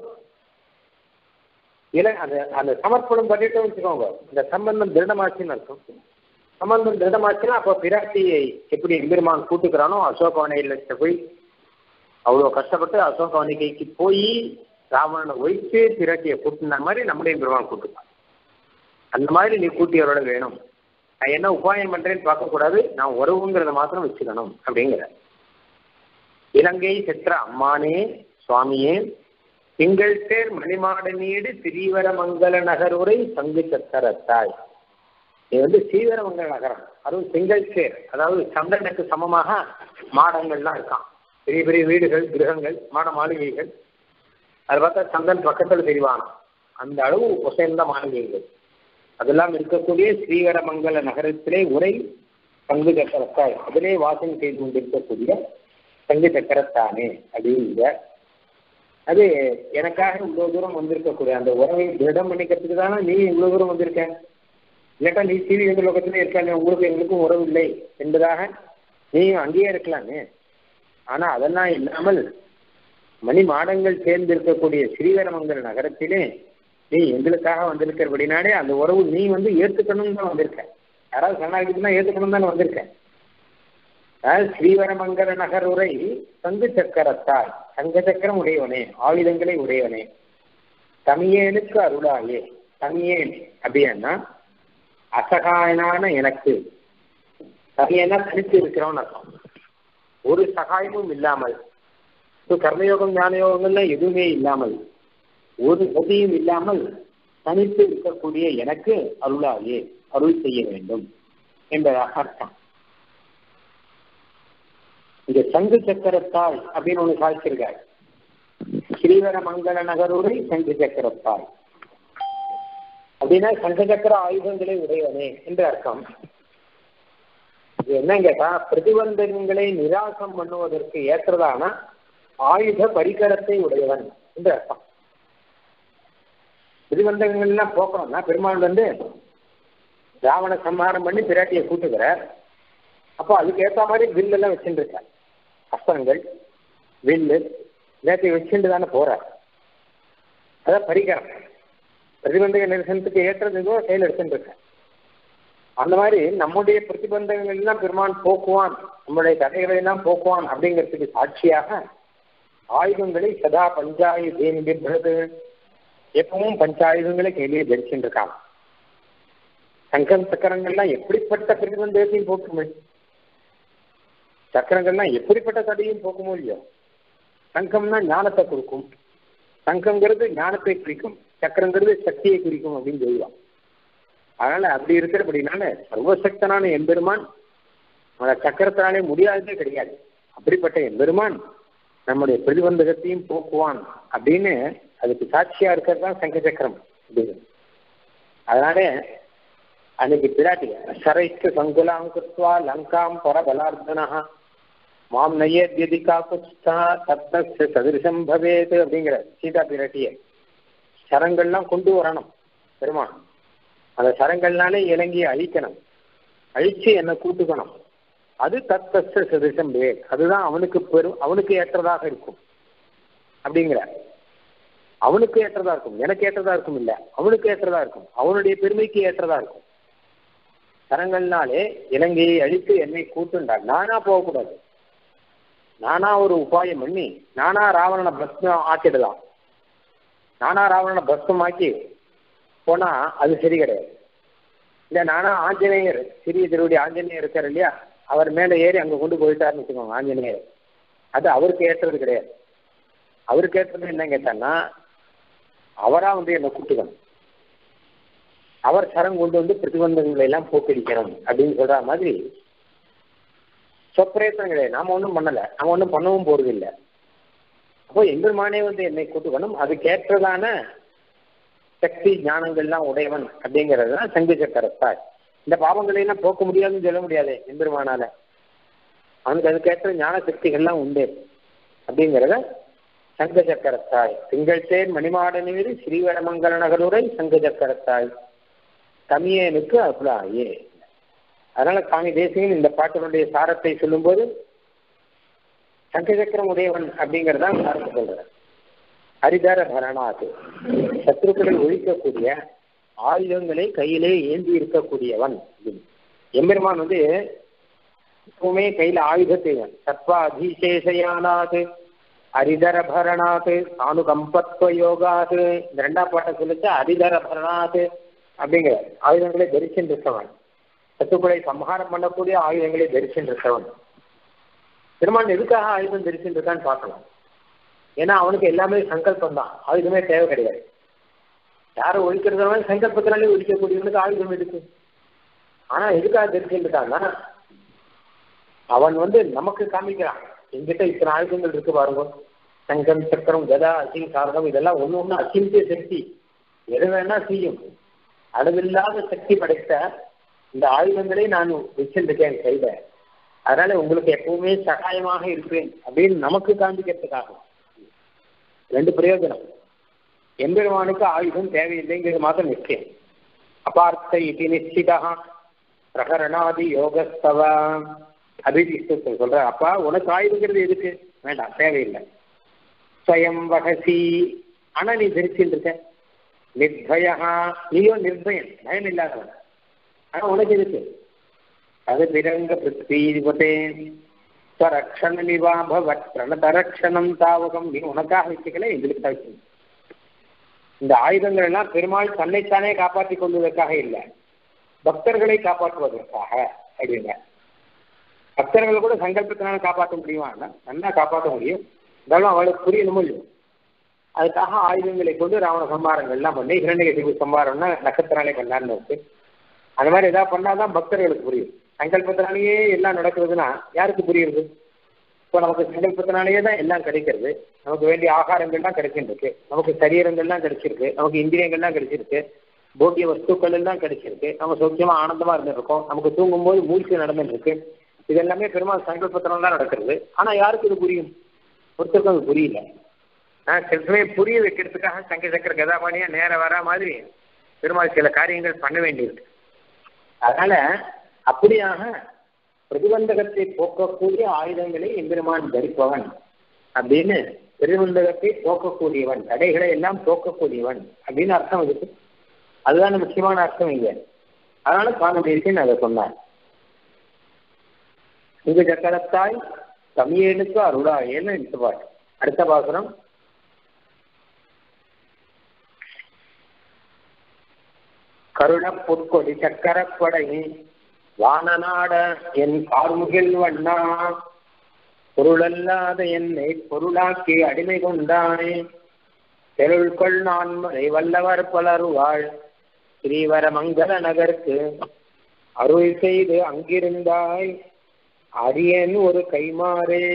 இல்ல அந்த அந்த சமர்ப்பணம் பண்ணிட்டோம் வச்சுக்கோங்க இந்த சம்பந்தம் திருடமாச்சுன்னு அர்த்தம் சம்பந்தம் திருடமாச்சுன்னா அப்போ பிராட்டியை எப்படி எம்பெருமான் கூட்டுக்கிறானோ அசோகவனையில போய் அவ்வளோ கஷ்டப்பட்டு அசோகவனிகைக்கு போய் ராவணனை ஒழித்து பிராட்டியை கூட்டின மாதிரி நம்முடைய பெருமான் கூட்டுப்பான் அந்த மாதிரி நீ கூட்டியவரோட வேணும் நான் என்ன உபாயம் பண்றேன்னு பார்க்கக்கூடாது நான் உறவுங்கிறத மாத்திரம் வச்சுக்கணும் அப்படிங்கிற இலங்கை செற்ற அம்மானே சுவாமியே திங்கள் சேர் மணிமாட நீடு திரீவரமங்கல நகர் உரை சங்கு சக்கரத்தாய் இது வந்து ஸ்ரீவரமங்கல நகரம் அதுவும் திங்கள் சேர் அதாவது சந்திரனுக்கு சமமாக மாடங்கள்லாம் இருக்கான் பெரிய பெரிய வீடுகள் கிரகங்கள் மாட மாளிகைகள் அது பார்த்தா சந்திரன் பக்கத்தில் தெரிவானா அந்த அளவு உசைந்த மாளிகைகள் அதெல்லாம் இருக்கக்கூடிய ஸ்ரீவரமங்கல நகரத்திலே உரை சங்கு சக்கரத்தாய் அதிலே வாசம் செய்து கொண்டிருக்கக்கூடிய சங்கு சக்கரத்தானே அப்படிங்கிற அது எனக்காக இவ்வளவு தூரம் வந்திருக்கக்கூடிய அந்த உறவை திருடம் பண்ணிக்கிறதுக்கு தானே நீ இவ்வளவு தூரம் வந்திருக்க இல்லாட்டா நீ சீவி எந்த லோகத்திலே இருக்க உங்களுக்கு எங்களுக்கும் உறவு இல்லை என்பதாக நீயும் அங்கேயே இருக்கலாமே ஆனா அதெல்லாம் இல்லாமல் மணி மாடங்கள் சேர்ந்து இருக்கக்கூடிய ஸ்ரீவரமங்கல் நகரத்திலே நீ எங்களுக்காக வந்திருக்கிறபடினாலே அந்த உறவு நீ வந்து ஏற்றுக்கணும் தான் வந்திருக்க யாராவது சரணாகிட்டுனா ஏற்றுக்கணும் தானே வந்திருக்க அதாவது ஸ்ரீவரமங்கல நகர் உரை சங்கு சக்கரத்தால் சங்க சக்கரம் உடையவனே ஆயுதங்களை உடையவனே தமியேனுக்கு அருளாயே தமியேன் அப்படின்னா அசகாயனான எனக்கு தமியனா தனித்து இருக்கிறவன் அர்த்தம் ஒரு சகாயமும் இல்லாமல் கர்மயோகம் ஞான யோகங்கள்ல எதுவுமே இல்லாமல் ஒரு கதியும் இல்லாமல் தனித்து இருக்கக்கூடிய எனக்கு அருளாயே அருள் செய்ய வேண்டும் என்பதாக அர்த்தம் இந்த சங்கு சக்கரத்தாள் அப்படின்னு ஒண்ணு சாதிச்சிருக்காரு ஸ்ரீவர மங்கள நகருடைய சங்கு சக்கரத்தாள் அப்படின்னா சங்க சக்கர ஆயுதங்களை உடையவனே என்று அர்த்தம் இது என்ன கேட்டா பிரதிபந்தங்களை நிராசம் பண்ணுவதற்கு ஏற்றதான ஆயுத பரிகரத்தை உடையவன் என்று அர்த்தம் பிரதிபந்தங்கள்லாம் போக்கணும்னா பெருமாள் வந்து ராவண சம்ஹாரம் பண்ணி பிராட்டியை கூட்டுகிறார் அப்போ அதுக்கு ஏற்ற மாதிரி வில்லெல்லாம் வச்சுட்டு இருக்கார் அஸ்திரங்கள் வில்லு எல்லாத்தையும் வச்சுட்டு தானே போறார் அதான் பரிகரம் பிரதிபந்தக நிரசனத்துக்கு ஏற்றது ஏதோ செயல் எடுத்துட்டு இருக்க அந்த மாதிரி நம்முடைய பிரதிபந்தகங்கள் எல்லாம் பெருமான் போக்குவான் நம்முடைய தடைகளை எல்லாம் போக்குவான் அப்படிங்கிறதுக்கு சாட்சியாக ஆயுதங்களை சதா பஞ்சாயுதேன் பிப்ரது எப்பவும் பஞ்சாயுதங்களை கையிலேயே தரிச்சுட்டு இருக்கான் சங்கம் சக்கரங்கள்லாம் எப்படிப்பட்ட பிரதிபந்தகத்தையும் போக்குமே சக்கரங்கள்லாம் எப்படிப்பட்ட தடையும் போக்குமோ இல்லையோ சங்கம்னா ஞானத்தை கொடுக்கும் சங்கம்ங்கிறது ஞானத்தை குறிக்கும் சக்கரங்கிறது சக்தியை குறிக்கும் அப்படின்னு சொல்லுவான் அதனால அப்படி இருக்கிறபடினால சர்வசக்தனான எம்பெருமான் அந்த சக்கரத்தினாலே முடியாததே கிடையாது அப்படிப்பட்ட எம்பெருமான் நம்முடைய பிரதிபந்தகத்தையும் போக்குவான் அப்படின்னு அதுக்கு சாட்சியா இருக்கிறது தான் சங்க சக்கரம் அப்படின்னு அதனால அன்னைக்கு பிராட்டி சரைக்கு சங்குலாம் குத்வா லங்காம் பரபலார்த்தனா மாம் நையத்யதிகா குஸ்தா தப்தஸ்ய சதிருஷம் பவேத் அப்படிங்கிற சீதா பிராட்டிய சரங்கள்லாம் கொண்டு வரணும் பெருமான் அந்த சரங்கள்னாலே இலங்கியை அழிக்கணும் அழிச்சு என்னை கூட்டுக்கணும் அது தத்தஸ்த சதிருஷம் பவேத் அதுதான் அவனுக்கு பெரும் அவனுக்கு ஏற்றதாக இருக்கும் அப்படிங்கிற அவனுக்கு ஏற்றதா இருக்கும் எனக்கு ஏற்றதா இருக்கும் இல்ல அவனுக்கு ஏற்றதா இருக்கும் அவனுடைய பெருமைக்கு ஏற்றதா இருக்கும் சரங்கள்னாலே இலங்கையை அழித்து என்னை கூட்டுண்டா நானா போகக்கூடாது நானா ஒரு உபாயம் பண்ணி நானா ராவணனை பஸ்மம் ஆக்கிடலாம் நானா ராவணனை பஸ்மம் ஆக்கி போனா அது சரி கிடையாது இல்ல நானா ஆஞ்சநேயர் சிறிய திருவடி ஆஞ்சநேயர் இருக்கார் இல்லையா அவர் மேல ஏறி அங்க கொண்டு போயிட்டாருன்னு வச்சுக்கோங்க ஆஞ்சநேயர் அது அவருக்கு ஏற்றது கிடையாது அவருக்கு ஏற்றது என்ன கேட்டான்னா அவரா வந்து என்னை கூட்டுக்கணும் அவர் சரம் கொண்டு வந்து பிரதிபந்தங்களை எல்லாம் போக்கடிக்கணும் அப்படின்னு சொல்ற மாதிரி சொப்பிரயத்தனங்களே நாம ஒன்றும் பண்ணல நாம ஒன்றும் பண்ணவும் போறது இல்லை அப்போ எம்பெருமானே வந்து என்னை கூட்டுக்கணும் அதுக்கேற்றதான சக்தி ஞானங்கள்லாம் உடையவன் அப்படிங்கிறது தான் சங்கு சக்கரத்தாய் இந்த பாவங்களை எல்லாம் போக்க முடியாதுன்னு சொல்ல முடியாது எம்பெருமானால அவனுக்கு அதுக்கேற்ற ஞான சக்திகள்லாம் உண்டு அப்படிங்கிறத சங்க சக்கரத்தாய் திங்கள் தேர் மணிமாடனீர் ஸ்ரீவரமங்கல நகருரை சங்க சக்கரத்தாய் தமியனுக்கு அருளாயே அதனால சுவாமி தேசிகன் இந்த பாட்டினுடைய சாரத்தை சொல்லும்போது சங்க சக்கரம் உடையவன் அப்படிங்கறதான் சாரத்தை சொல்றார் ஹரிதர பரணாது சத்ருக்களை ஒழிக்கக்கூடிய ஆயுதங்களை கையிலே ஏந்தி இருக்கக்கூடியவன் எம்பெருமான் வந்து எப்பவுமே கையில ஆயுதத்தை சத்வா அதிசேஷயானாது அரிதர பரணாது அனுகம்பத்வ யோகாது இந்த ரெண்டாம் பாட்டை சொல்லிச்சு அரிதர பரணாது அப்படிங்கிற ஆயுதங்களை தரிசின்றிருக்கவன் சத்துக்களை சம்ஹாரம் பண்ணக்கூடிய ஆயுதங்களை தரிசின்றிருக்கவன் பெருமான் எதுக்காக ஆயுதம் தரிசின்றிருக்கான்னு பார்க்கலாம் ஏன்னா அவனுக்கு எல்லாமே சங்கல்பம் தான் ஆயுதமே தேவை கிடையாது யாரை ஒழிக்கிறதுனால சங்கல்பத்தினாலே ஒழிக்கக்கூடியவனுக்கு ஆயுதம் இருக்கு ஆனா எதுக்காக தெரிஞ்சுட்டான்னா அவன் வந்து நமக்கு காமிக்கிறான் எங்கிட்ட இத்தனை ஆயுதங்கள் இருக்கு பாருங்க சங்கம் சக்கரம் கதா அசிங் சாரதம் இதெல்லாம் ஒண்ணு ஒண்ணு அச்சிந்திய சக்தி எது வேணா செய்யும் அளவில்லாத சக்தி படைத்த இந்த ஆயுதங்களை நான் வச்சிருக்கேன் கையில அதனால உங்களுக்கு எப்பவுமே சகாயமாக இருப்பேன் அப்படின்னு நமக்கு காண்பிக்கிறதுக்காக ரெண்டு பிரயோஜனம் எம்பெருமானுக்கு ஆயுதம் தேவையில்லைங்கிறது மாத்திரம் நிச்சயம் அபார்த்த இது நிச்சிதா பிரகரணாதி யோகஸ்தவ அபிதிஷ்டத்தில் சொல்ற அப்பா உனக்கு ஆயுதங்கிறது எதுக்கு வேண்டாம் தேவையில்லை ஸ்வயம் வகசி ஆனா நீ தரிச்சுட்டு இருக்க நிர்பயா நீயோ நிர்பயன் பயம் இல்லாதவன் ஆனா உனக்கு எதுக்கு அது பிரங்க பிருத்வீபதே ஸ்வரக்ஷண நிவாபவத் பிரணதரக்ஷணம் தாவகம் நீ உனக்காக வச்சுக்கல எங்களுக்கு தான் வச்சுக்கணும் இந்த ஆயுதங்கள் எல்லாம் பெருமாள் தன்னைத்தானே காப்பாற்றிக் கொள்வதற்காக இல்லை பக்தர்களை காப்பாற்றுவதற்காக அப்படிங்க பக்தர்களை கூட சங்கல்பத்தினால காப்பாற்ற முடியுமா நல்லா காப்பாற்ற முடியும் இருந்தாலும் அவளுக்கு புரியணும் இல்லையும் அதுக்காக ஆயுதங்களை கொண்டு ராவண சம்பாரங்கள்லாம் பண்ணி இரண்டகசிபு சம்பாரம்னா நட்சத்திராலே பண்ணார்னு இருக்கு அந்த மாதிரி ஏதாவது பண்ணாதான் பக்தர்களுக்கு புரியும் சங்கல்பத்தினாலேயே எல்லாம் நடக்கிறதுனா யாருக்கு புரியுது இப்போ நமக்கு சங்கல்பத்தினாலேயே தான் எல்லாம் கிடைக்கிறது நமக்கு வேண்டிய ஆகாரங்கள்லாம் கிடைச்சிருக்கு நமக்கு சரீரங்கள்லாம் கிடைச்சிருக்கு நமக்கு இந்திரியங்கள்லாம் கிடைச்சிருக்கு போக்கிய வஸ்துக்கள் எல்லாம் கிடைச்சிருக்கு நம்ம சௌக்கியமா ஆனந்தமா இருந்துருக்கோம் நமக்கு தூங்கும்போது மூழ்கி நடந்துட்டு இருக்கு இது எல்லாமே பெருமாள் சங்கல்பத்தினால தான் நடக்கிறது ஆனா யாருக்கு இது புரியும் ஒருத்தருக்கும் அது புரியல நான் சில சமயம் புரிய வைக்கிறதுக்காக சங்க சக்கர கதாபாணியா நேர வரா மாதிரி பெருமாள் சில காரியங்கள் பண்ண வேண்டியிருக்கு அதனால அப்படியாக பிரதிபந்தகத்தை போக்கக்கூடிய ஆயுதங்களை எம்பெருமான் தரிப்பவன் அப்படின்னு பிரதிபந்தகத்தை போக்கக்கூடியவன் தடைகளை எல்லாம் போக்கக்கூடியவன் அப்படின்னு அர்த்தம் இருக்கு அதுதான் முக்கியமான அர்த்தம் இங்க அதனால சுவாமி அதை சொன்னார் இங்க சக்கரத்தாய் தமிழனுக்கு அருளாயேன்னு இந்த பாட்டு அடுத்த பாசனம் கருண பொற்கொடி சக்கரப்படை வானநாட என் கார்முகில் வண்ணா பொருளல்லாத என்னை பொருளாக்கி அடிமை கொண்டானே தெருள்கொள் நான்மறை வல்லவர் பலருவாள் ஸ்ரீவர மங்கள நகருக்கு அருள் செய்து அங்கிருந்தாய் அரியன் ஒரு கைமாறே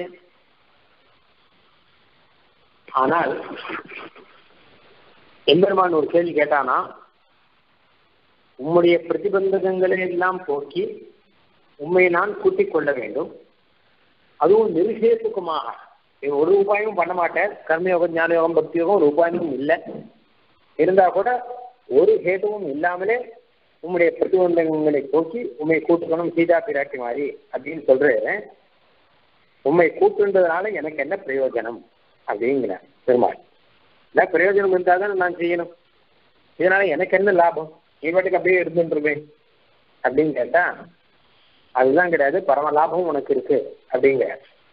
ஆனால் எம்பெருமான் ஒரு கேள்வி கேட்டானா உம்முடைய பிரதிபந்தகங்களை எல்லாம் போக்கி உண்மை நான் கூட்டிக் கொள்ள வேண்டும் அதுவும் நிருசேசுக்குமாக ஒரு உபாயமும் பண்ண மாட்டேன் கர்மயோகம் ஞானயோகம் பக்தி யோகம் ஒரு உபாயமும் இல்லை இருந்தா கூட ஒரு ஹேதுவும் இல்லாமலே உம்முடைய பிரதிபந்தகங்களை போக்கி உண்மை கூட்டுக்கணும் சீதா பிராட்டி மாதிரி அப்படின்னு சொல்றேன் உண்மை கூட்டுன்றதுனால எனக்கு என்ன பிரயோஜனம் அப்படிங்கிற பெருமாள் இல்லை பிரயோஜனம் இருந்தால் தான் நான் செய்யணும் இதனால எனக்கு என்ன லாபம் நீ பாட்டுக்கு அப்படியே இருந்துருவேன் அப்படின்னு கேட்டா அதுதான் கிடையாது பரம லாபம் உனக்கு இருக்கு அப்படிங்கிற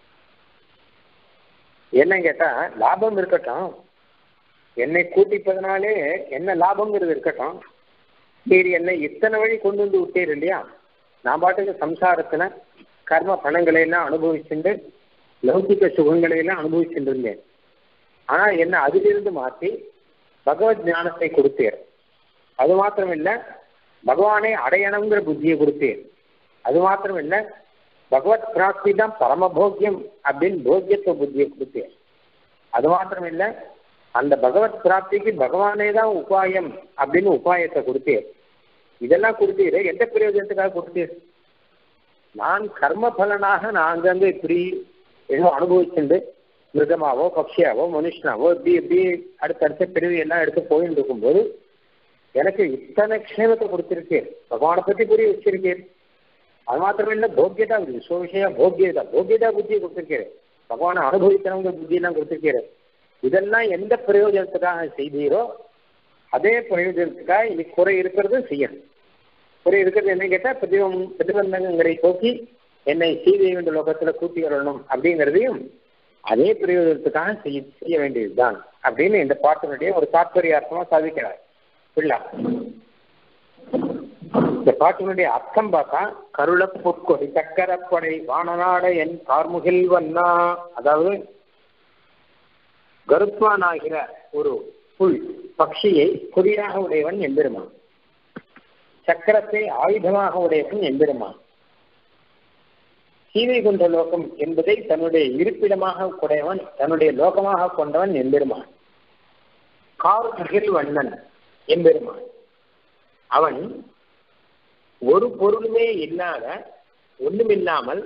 என்ன கேட்டா லாபம் இருக்கட்டும் என்னை கூட்டிப்பதனாலே என்ன லாபங்கிறது இருக்கட்டும் சரி என்னை இத்தனை வழி கொண்டு வந்து விட்டீர் இல்லையா நான் பாட்டுக்கு சம்சாரத்துல கர்ம பணங்களை எல்லாம் அனுபவிச்சுட்டு லௌகிக சுகங்களை எல்லாம் அனுபவிச்சுட்டு இருந்தேன் ஆனா என்ன அதிலிருந்து மாற்றி பகவத் ஞானத்தை கொடுத்தீர் அது மாத்திரம் இல்ல பகவானை அடையணுங்கிற புத்தியை கொடுத்தேன் அது மாத்திரம் இல்ல பகவத் பிராப்தி தான் பரமபோக்கியம் அப்படின்னு போக்கியத்துவ புத்தியை கொடுத்தேன் அது மாத்திரம் இல்ல அந்த பகவத் பிராப்திக்கு பகவானே தான் உபாயம் அப்படின்னு உபாயத்தை கொடுத்தேன் இதெல்லாம் கொடுத்தீரு எந்த பிரயோஜனத்துக்காக கொடுத்தீர் நான் கர்ம பலனாக நான் அங்கங்க இப்படி ஏதோ அனுபவிச்சுண்டு மிருகமாவோ பக்ஷியாவோ மனுஷனாவோ இப்படி இப்படி அடுத்தடுத்த பிரிவு எல்லாம் எடுத்து போயிட்டு இருக்கும்போது எனக்கு இத்தனை க்ஷேமத்தை கொடுத்திருக்கேன் பகவானை பத்தி புரிய வச்சிருக்கேன் அது மாத்திரம் இல்ல போக்கியதா விஸ்வ போக்கியதா போக்கியதா புத்தியை கொடுத்திருக்கிறேன் பகவானை அனுபவித்தனவங்க புத்தியெல்லாம் கொடுத்திருக்கிறேன் இதெல்லாம் எந்த பிரயோஜனத்துக்காக செய்தீரோ அதே பிரயோஜனத்துக்காக இன்னைக்கு குறை இருக்கிறது செய்யணும் குறை இருக்கிறது என்ன கேட்டா பிரதிபம் பிரதிபந்தங்களை போக்கி என்னை சீதை என்ற லோகத்துல கூட்டி வரணும் அப்படிங்கிறதையும் அதே பிரயோஜனத்துக்காக செய்ய செய்ய வேண்டியதுதான் அப்படின்னு இந்த பாட்டினுடைய ஒரு தாற்பயார்த்தமா சாதிக்கிறார் பிள்ளா இந்த பாட்டினுடைய அர்த்தம் பார்த்தா கருள பொற்கொடி சக்கரப்படை வானநாட என் கார்முகில் வண்ணா அதாவது கருத்வானாகிற ஒரு புல் பக்ஷியை கொடியாக உடையவன் எம்பெருமான் சக்கரத்தை ஆயுதமாக உடையவன் எம்பெருமான் சீதை கொண்ட லோகம் என்பதை தன்னுடைய இருப்பிடமாக கொடையவன் தன்னுடைய லோகமாக கொண்டவன் எம்பெருமான் கார் முகில் வண்ணன் எம்பெருமான் அவன் ஒரு பொருளுமே இல்லாத ஒண்ணுமில்லாமல்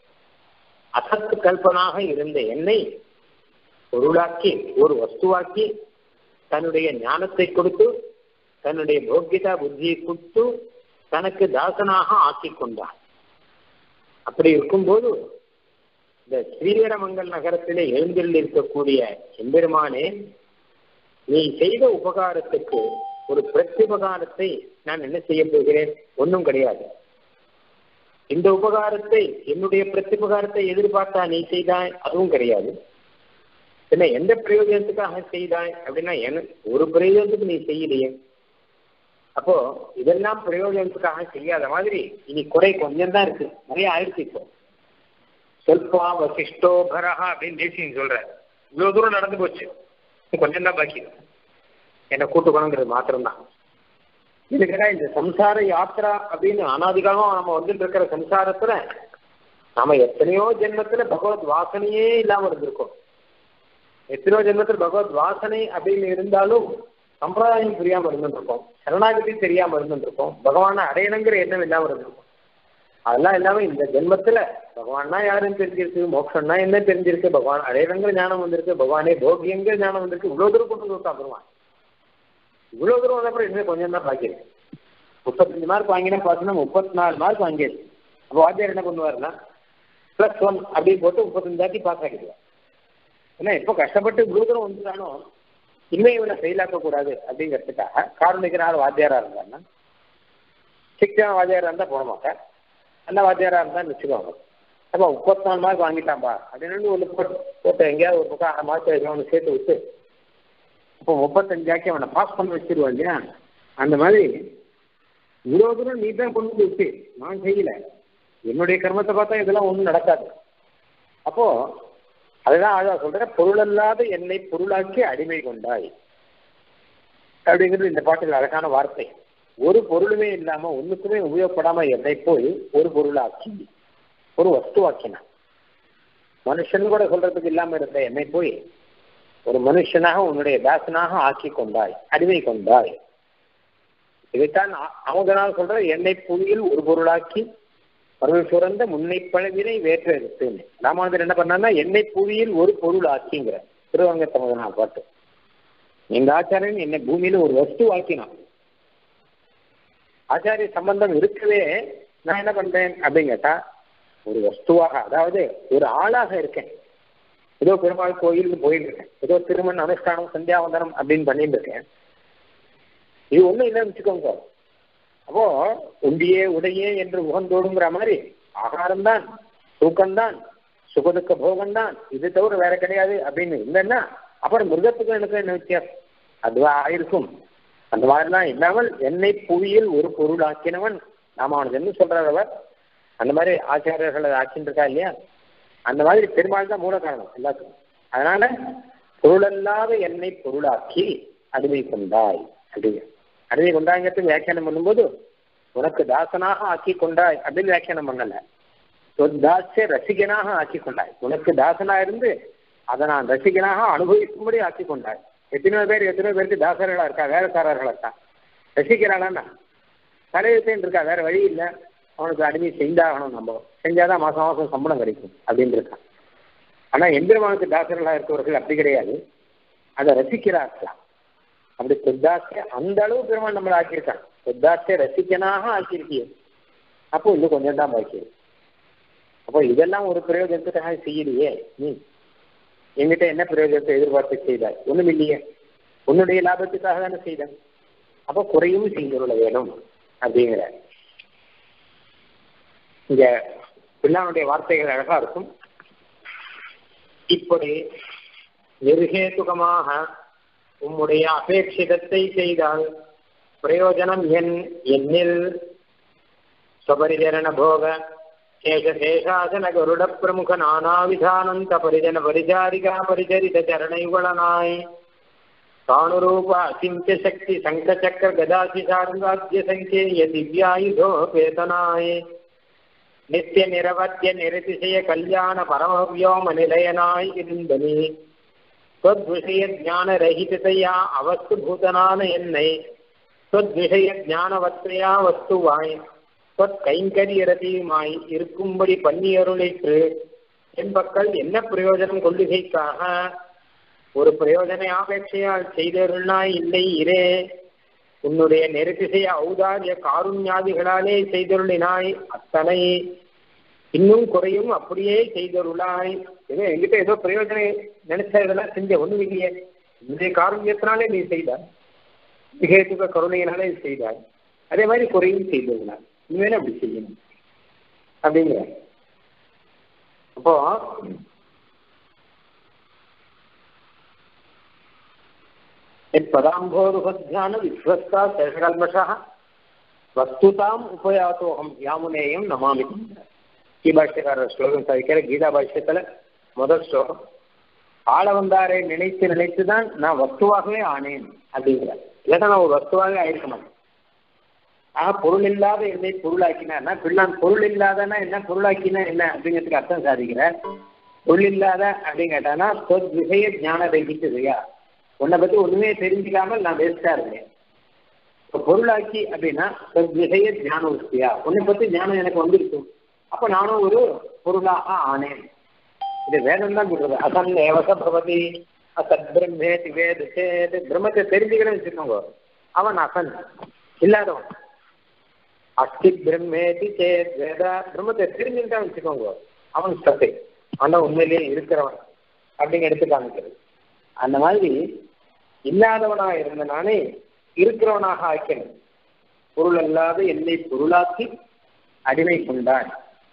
அசத்து கல்பனாக இருந்த என்னை பொருளாக்கி ஒரு வஸ்துவாக்கி தன்னுடைய ஞானத்தை கொடுத்து தன்னுடைய போக்கியதா புத்தியை கொடுத்து தனக்கு தாசனாக ஆக்கி கொண்டான் அப்படி இருக்கும்போது இந்த ஸ்ரீவரமங்கல் நகரத்திலே எழுந்தில் இருக்கக்கூடிய எம்பெருமானே நீ செய்த உபகாரத்துக்கு ஒரு பிரத்யுபகாரத்தை நான் என்ன செய்ய போகிறேன் ஒன்றும் கிடையாது இந்த உபகாரத்தை என்னுடைய பிரத்யுபகாரத்தை எதிர்பார்த்தா நீ செய்தாய் அதுவும் கிடையாது என்ன எந்த பிரயோஜனத்துக்காக செய்தாய் அப்படின்னா எனக்கு ஒரு பிரயோஜனத்துக்கு நீ செய்யலையே அப்போ இதெல்லாம் பிரயோஜனத்துக்காக செய்யாத மாதிரி இனி குறை கொஞ்சம் தான் இருக்கு நிறைய ஆயிடுச்சு இப்போ சொல்பா வசிஷ்டோ பரஹா அப்படின்னு தேசியம் சொல்ற இவ்வளவு தூரம் நடந்து போச்சு கொஞ்சம் தான் பாக்கி என்னை கூட்டுக்கணுங்கிறது மாத்திரம்தான் இதுக்கடா இந்த சம்சார யாத்திரா அப்படின்னு அனாதிகாலம் நம்ம வந்துட்டு இருக்கிற சம்சாரத்துல நாம எத்தனையோ ஜென்மத்துல பகவத் வாசனையே இல்லாம இருந்திருக்கோம் எத்தனையோ ஜென்மத்தில் பகவத் வாசனை அப்படின்னு இருந்தாலும் சம்பிரதாயம் புரியாம இருந்துருக்கோம் சரணாகதி தெரியாம இருந்துருக்கோம் பகவானை அடையணுங்கிற எண்ணம் இல்லாம இருந்திருக்கோம் அதெல்லாம் இல்லாம இந்த ஜென்மத்துல பகவான்னா யாருன்னு தெரிஞ்சிருக்கு மோட்சம்னா என்ன தெரிஞ்சிருக்கு பகவான் அடையணுங்கிற ஞானம் வந்திருக்கு பகவானே போகியங்கிற ஞானம் வந்திருக்கு இவ்வளவு தூரம் கொண்டு வந்து உட்காந்துருவான் இவ்வளவு தூரம் வந்தப்பறம் இன்னும் கொஞ்சம் தான் பாக்கி இருக்கு முப்பத்தஞ்சு மார்க் வாங்கினா பார்த்தீங்கன்னா முப்பத்தி நாலு மார்க் வாங்கிடுச்சு அப்போ வாத்தியார் என்ன பண்ணுவாருன்னா பிளஸ் ஒன் அப்படின்னு போட்டு முப்பத்தஞ்சாக்கி பாஸ் ஆகிடுவார் ஏன்னா எப்போ கஷ்டப்பட்டு இவ்வளவு தூரம் வந்துட்டானோ இனிமே இவனை ஃபெயிலாக்க கூடாது அப்படிங்கிறதுக்காக காரணிக்கிறார் வாத்தியாரா இருந்தாருன்னா சிக்ஸான வாத்தியாரா இருந்தா போட மாட்டேன் நல்ல வாத்தியாரா இருந்தா வச்சுக்கோங்க அப்போ முப்பத்தி நாலு மார்க் வாங்கிட்டான்பா அப்படின்னு ஒன்று போட்டு போட்டு எங்கேயாவது ஒரு பக்கம் அரை மார்க் எதுவும் ஒன்று சேர்த்து விட்டு இப்போ முப்பத்தஞ்சாக்கி அவனை பாஸ் பண்ண வச்சிருவான் இல்லையா அந்த மாதிரி இவ்வளவு தூரம் நீ தான் கொண்டு வந்து விட்டு நான் செய்யல என்னுடைய கர்மத்தை பார்த்தா இதெல்லாம் ஒன்றும் நடக்காது அப்போ அதுதான் அழகா சொல்ற பொருளல்லாத என்னை பொருளாக்கி அடிமை கொண்டாய் அப்படிங்கிறது இந்த பாட்டில் அழகான வார்த்தை ஒரு பொருளுமே இல்லாம ஒண்ணுக்குமே உபயோகப்படாம என்னை போய் ஒரு பொருளாக்கி ஒரு வஸ்துவாக்கினான் மனுஷன் கூட சொல்றதுக்கு இல்லாம இருந்த என்னை போய் ஒரு மனுஷனாக உன்னுடைய தாசனாக ஆக்கி கொண்டாய் அடிமை கொண்டாய் இதைத்தான் அவங்கனால் சொல்ற எண்ணெய் புவியில் ஒரு பொருளாக்கி அருள் சுரந்த முன்னை பழவினை வேற்ற எடுத்துன்னு ராமானுஜர் என்ன பண்ணார்னா எண்ணெய் புவியில் ஒரு பொருள் ஆக்கிங்கிற திருவங்க தமதனா பாட்டு எங்க ஆச்சாரியன் என்னை பூமியில ஒரு வஸ்து ஆக்கினான் ஆச்சாரிய சம்பந்தம் இருக்கவே நான் என்ன பண்றேன் அப்படின்னு கேட்டா ஒரு வஸ்துவாக அதாவது ஒரு ஆளாக இருக்கேன் ஏதோ பெருமாள் கோயிலுக்கு போயிட்டு இருக்கேன் ஏதோ திருமண அனுஷ்டானம் சந்தியாவந்தனம் அப்படின்னு பண்ணிட்டு இருக்கேன் இது ஒண்ணும் இல்லைன்னு வச்சுக்கோங்க அப்போ உண்டியே உடையே என்று உகந்தோடுங்கிற மாதிரி ஆகாரம்தான் தூக்கம்தான் சுகதுக்க போகம்தான் இது தவிர வேற கிடையாது அப்படின்னு இல்லைன்னா அப்புறம் மிருகத்துக்கு எனக்கு என்ன வித்தியாசம் அதுவா ஆயிருக்கும் அந்த மாதிரிலாம் இல்லாமல் என்னை புவியில் ஒரு பொருள் ஆக்கினவன் ராமானுஜன் சொல்றார் அவர் அந்த மாதிரி ஆச்சாரியர்கள் அதை ஆக்கின்னு இருக்கா இல்லையா அந்த மாதிரி பெருமாள் தான் மூல காரணம் எல்லாத்துக்கும் அதனால பொருளல்லாத என்னை பொருளாக்கி அடிமை கொண்டாய் அப்படிங்க அடவி கொண்டாங்கிறதுக்கு வியாக்கியானம் பண்ணும்போது உனக்கு தாசனாக ஆக்கி கொண்டாய் அப்படின்னு வியாக்கியானம் பண்ணல தாசிய ரசிகனாக ஆக்கி கொண்டாய் உனக்கு தாசனா இருந்து அதை நான் ரசிகனாக அனுபவிக்கும்படி ஆக்கி கொண்டாய் எத்தனையோ பேர் எத்தனையோ பேருக்கு தாசர்களா இருக்கா வேலைக்காரர்களா இருக்கா ரசிக்கிறானா தலையத்தையும் இருக்கா வேற வழி இல்லை அவனுக்கு அடிமை செஞ்சாகணும் நம்ம செஞ்சாதான் மாசம் மாசம் சம்பளம் கிடைக்கும் அப்படின்னு இருக்கான் ஆனா எந்திரமானுக்கு தாசர்களா இருக்கவர்கள் அப்படி கிடையாது அதை ரசிக்கிறார்களாம் அப்படி சொத்தாசிய அந்த அளவு பெருமாள் நம்மளை ஆக்கியிருக்கான் சொத்தாசிய ரசிக்கனாக ஆக்கியிருக்கிய அப்போ இன்னும் கொஞ்சம் தான் பாக்கி அப்போ இதெல்லாம் ஒரு பிரயோஜனத்துக்காக செய்யலையே நீ என்கிட்ட என்ன பிரயோஜனத்தை எதிர்பார்த்து செய்தாய் ஒண்ணும் இல்லையே உன்னுடைய லாபத்துக்காக தானே செய்தேன் அப்போ குறையும் செய்துள்ள வேணும் அப்படிங்கிற இங்க பிள்ளானுடைய வார்த்தைகள் அழகா இருக்கும் இப்படி நிர்ஹேதுகமாக உம்முடைய அபேட்சிதத்தை செய்தால் பிரயோஜனம் என் என்னில் ஸ்வபரிஜன போக சேஷசேஷாசன கருட பிரமுக நானாவிதானந்த பரிஜன பரிசாரிகா பரிச்சரித சரணைகுளனாய் தானுரூப அசிந்திய சக்தி சங்கச்சக்கர கதாசி சார்காத்திய சங்கேய திவ்யாயுதோபேதனாய் நித்திய நிரவத்திய நிரதிசய கல்யாண பரமவியோம நிலையனாய் இருந்தனி தொத்விஷய ஞான ரஹிதத்தையா அவஸ்து பூதனான என்னை தொத்விஷய ஞானவத்தையா வஸ்துவாய் தொத் கைங்கரியரதியுமாய் இருக்கும்படி பண்ணியருளைத்து என்பக்கள் என்ன பிரயோஜனம் கொள்ளுகைக்காக ஒரு பிரயோஜன ஆபேட்சையால் செய்தருளாய் இல்லை இரே உன்னுடைய நெருதிசைய ஔதாரிய காருண்யாதிகளாலே செய்தருளினாய் அத்தனை இன்னும் குறையும் அப்படியே செய்தருளாய் ஏதோ என்கிட்ட ஏதோ பிரயோஜனம் நினைச்ச இதெல்லாம் செஞ்ச ஒண்ணும் இல்லையே இந்த காருண்யத்தினாலே நீ செய்தாய் மிகத்துக்க கருணையினாலே செய்தாய் அதே மாதிரி குறையும் செய்தருளாய் இனிமேல அப்படி செய்யணும் அப்படிங்கிற அப்போ பதாம்போருபத்தியான விஸ்வஸ்தா சேஷகல்மஷா வஸ்துதாம் உபயாத்தோகம் யாமுனேயம் நமாமி கீபாஷ்யக்காரர் ஸ்லோகம் சாதிக்கிற கீதா பாஷ்யத்துல முதல் ஸ்லோகம் ஆள வந்தாரை நினைத்து நினைத்து தான் நான் வஸ்துவாகவே ஆனேன் அப்படிங்கிறார் இல்லாட்டா நான் ஒரு வஸ்துவாகவே ஆயிருக்க மாட்டேன் ஆக பொருள் இல்லாத என்னை பொருளாக்கினா பிள்ளான் பொருள் இல்லாதனா என்ன பொருளாக்கினா என்ன அப்படிங்கிறதுக்கு அர்த்தம் சாதிக்கிறார் பொருள் இல்லாத அப்படின்னு கேட்டானா சொத் விஷய ஞான ரகித்ததையா உன்னை பத்தி ஒண்ணுமே தெரிஞ்சுக்காமல் நான் வேஸ்டா இருக்கேன் இப்போ பொருளாக்கி அப்படின்னா சொத் விஷய ஞான உஸ்தியா உன்னை பத்தி ஞானம் எனக்கு வந்துருக்கு அப்ப நானும் ஒரு பொருளாக ஆனேன் இது வேதம் தான் சொல்றது அசன் ஏவச பவதி அசத் பிரம்மேதி வேத சேது பிரம்மத்தை தெரிஞ்சுக்கணும்னு வச்சுக்கோங்க அவன் அசன் இல்லாதவன் அஸ்தி பிரம்மேதி சேத் வேத பிரம்மத்தை தெரிஞ்சுக்கிட்டான் வச்சுக்கோங்க அவன் சத்தை ஆனா உண்மையிலேயே இருக்கிறவன் அப்படின்னு எடுத்து காமிக்கிறது அந்த மாதிரி இல்லாதவனாக இருந்த நானே இருக்கிறவனாக ஆக்கணும் பொருள் அல்லாத என்னை பொருளாக்கி அடிமை கொண்டான்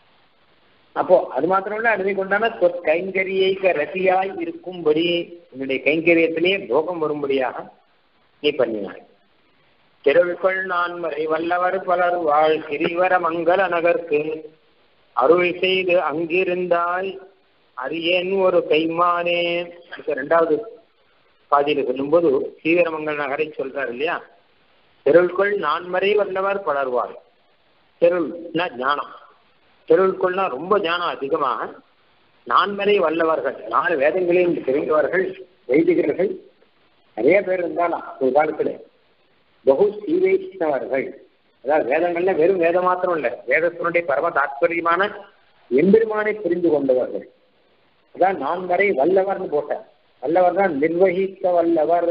அப்போ அது மாத்திரம் இல்ல அடிமை கொண்டான கைங்கரியைக ரசியாய் இருக்கும்படி என்னுடைய கைங்கரியத்திலே போகம் வரும்படியாக நீ பண்ணினாய் திருவிற்குள் நான் மறை வல்லவர் பலர் வாழ் கிரிவர மங்கள நகர்க்கு அருள் செய்து அங்கிருந்தாய் அரியன் ஒரு கைமானே ரெண்டாவது பாதியில் சொல்லும்போது ஸ்ரீவரமங்கல் நகரை சொல்றார் இல்லையா தெருள்குள் நான்மறை வல்லவர் பலர்வாள் தெருள்னா ஞானம் தெருள்குள்னா ரொம்ப ஞானம் அதிகமாக நான்மறை வல்லவர்கள் நாலு வேதங்களையும் தெரிந்தவர்கள் வைதிகர்கள் நிறைய பேர் இருந்தாலும் ஒரு காலத்துல பகு ஸ்ரீவைஷ்ணவர்கள் அதாவது வேதங்கள்ல வெறும் வேதம் மாத்திரம் இல்ல வேதத்தினுடைய பரம தாத்பரியமான எம்பெருமானை புரிந்து கொண்டவர்கள் அதான் நான்மறை வல்லவர்னு போட்டார் வல்லவர் தான் நிர்வகிக்க வல்லவர்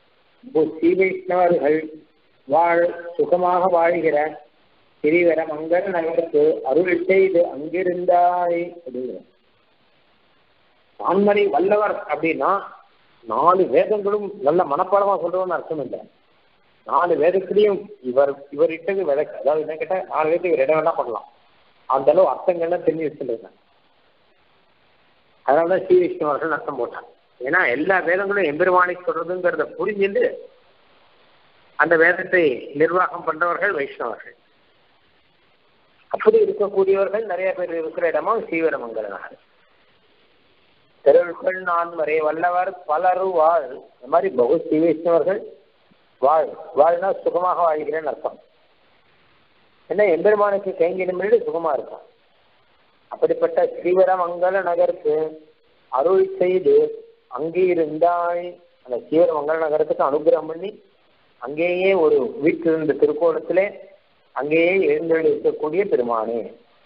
ஸ்ரீவைஷ்ணவர்கள் வாழ் சுகமாக வாழ்கிற திரிவர மங்கர நகருக்கு அருள் செய்து அங்கிருந்தாய் அப்படிங்கிற நான்மறை வல்லவர் அப்படின்னா நாலு வேதங்களும் நல்ல மனப்பாடமா சொல்றோம்னு அர்த்தம் இல்லை நாலு வேதத்திலையும் இவர் இவர் இட்டது விளக்கு அதாவது என்ன கேட்டா நாலு வேதத்துக்கு இவர் இடம் வேணா பண்ணலாம் அந்த அளவு அர்த்தங்கள்லாம் தெரிஞ்சு வச்சுருக்காங்க அதனாலதான் ஸ்ரீ விஷ்ணுவர்கள் அர்த்தம் போட்டாங்க ஏன்னா எல்லா வேதங்களும் எம்பெருமானை சொல்றதுங்கிறத புரிஞ்சுட்டு அந்த வேதத்தை நிர்வாகம் பண்றவர்கள் வைஷ்ணவர்கள் அப்படி இருக்கக்கூடியவர்கள் நிறைய பேர் இருக்கிற இடமும் ஸ்ரீவரமங்கலனாக தெருவுக்குள் நான் வரை வல்லவர் பலரு வாழ் இந்த மாதிரி பகு ஸ்ரீ வைஷ்ணவர்கள் வாழ் வாழ்னா சுகமாக வாழ்கிறேன்னு அர்த்தம் என்ன எம்பெருமானுக்கு கைங்கிடமிட்டு சுகமா இருக்கும் அப்படிப்பட்ட ஸ்ரீவரமங்கல நகருக்கு அருள் செய்து அங்கே இருந்தாய் அந்த ஸ்ரீவரமங்கல நகரத்துக்கு அனுகிரகம் பண்ணி அங்கேயே ஒரு வீட்டில் இருந்த திருக்கோணத்திலே அங்கேயே எழுந்தெழு இருக்கக்கூடிய பெருமானே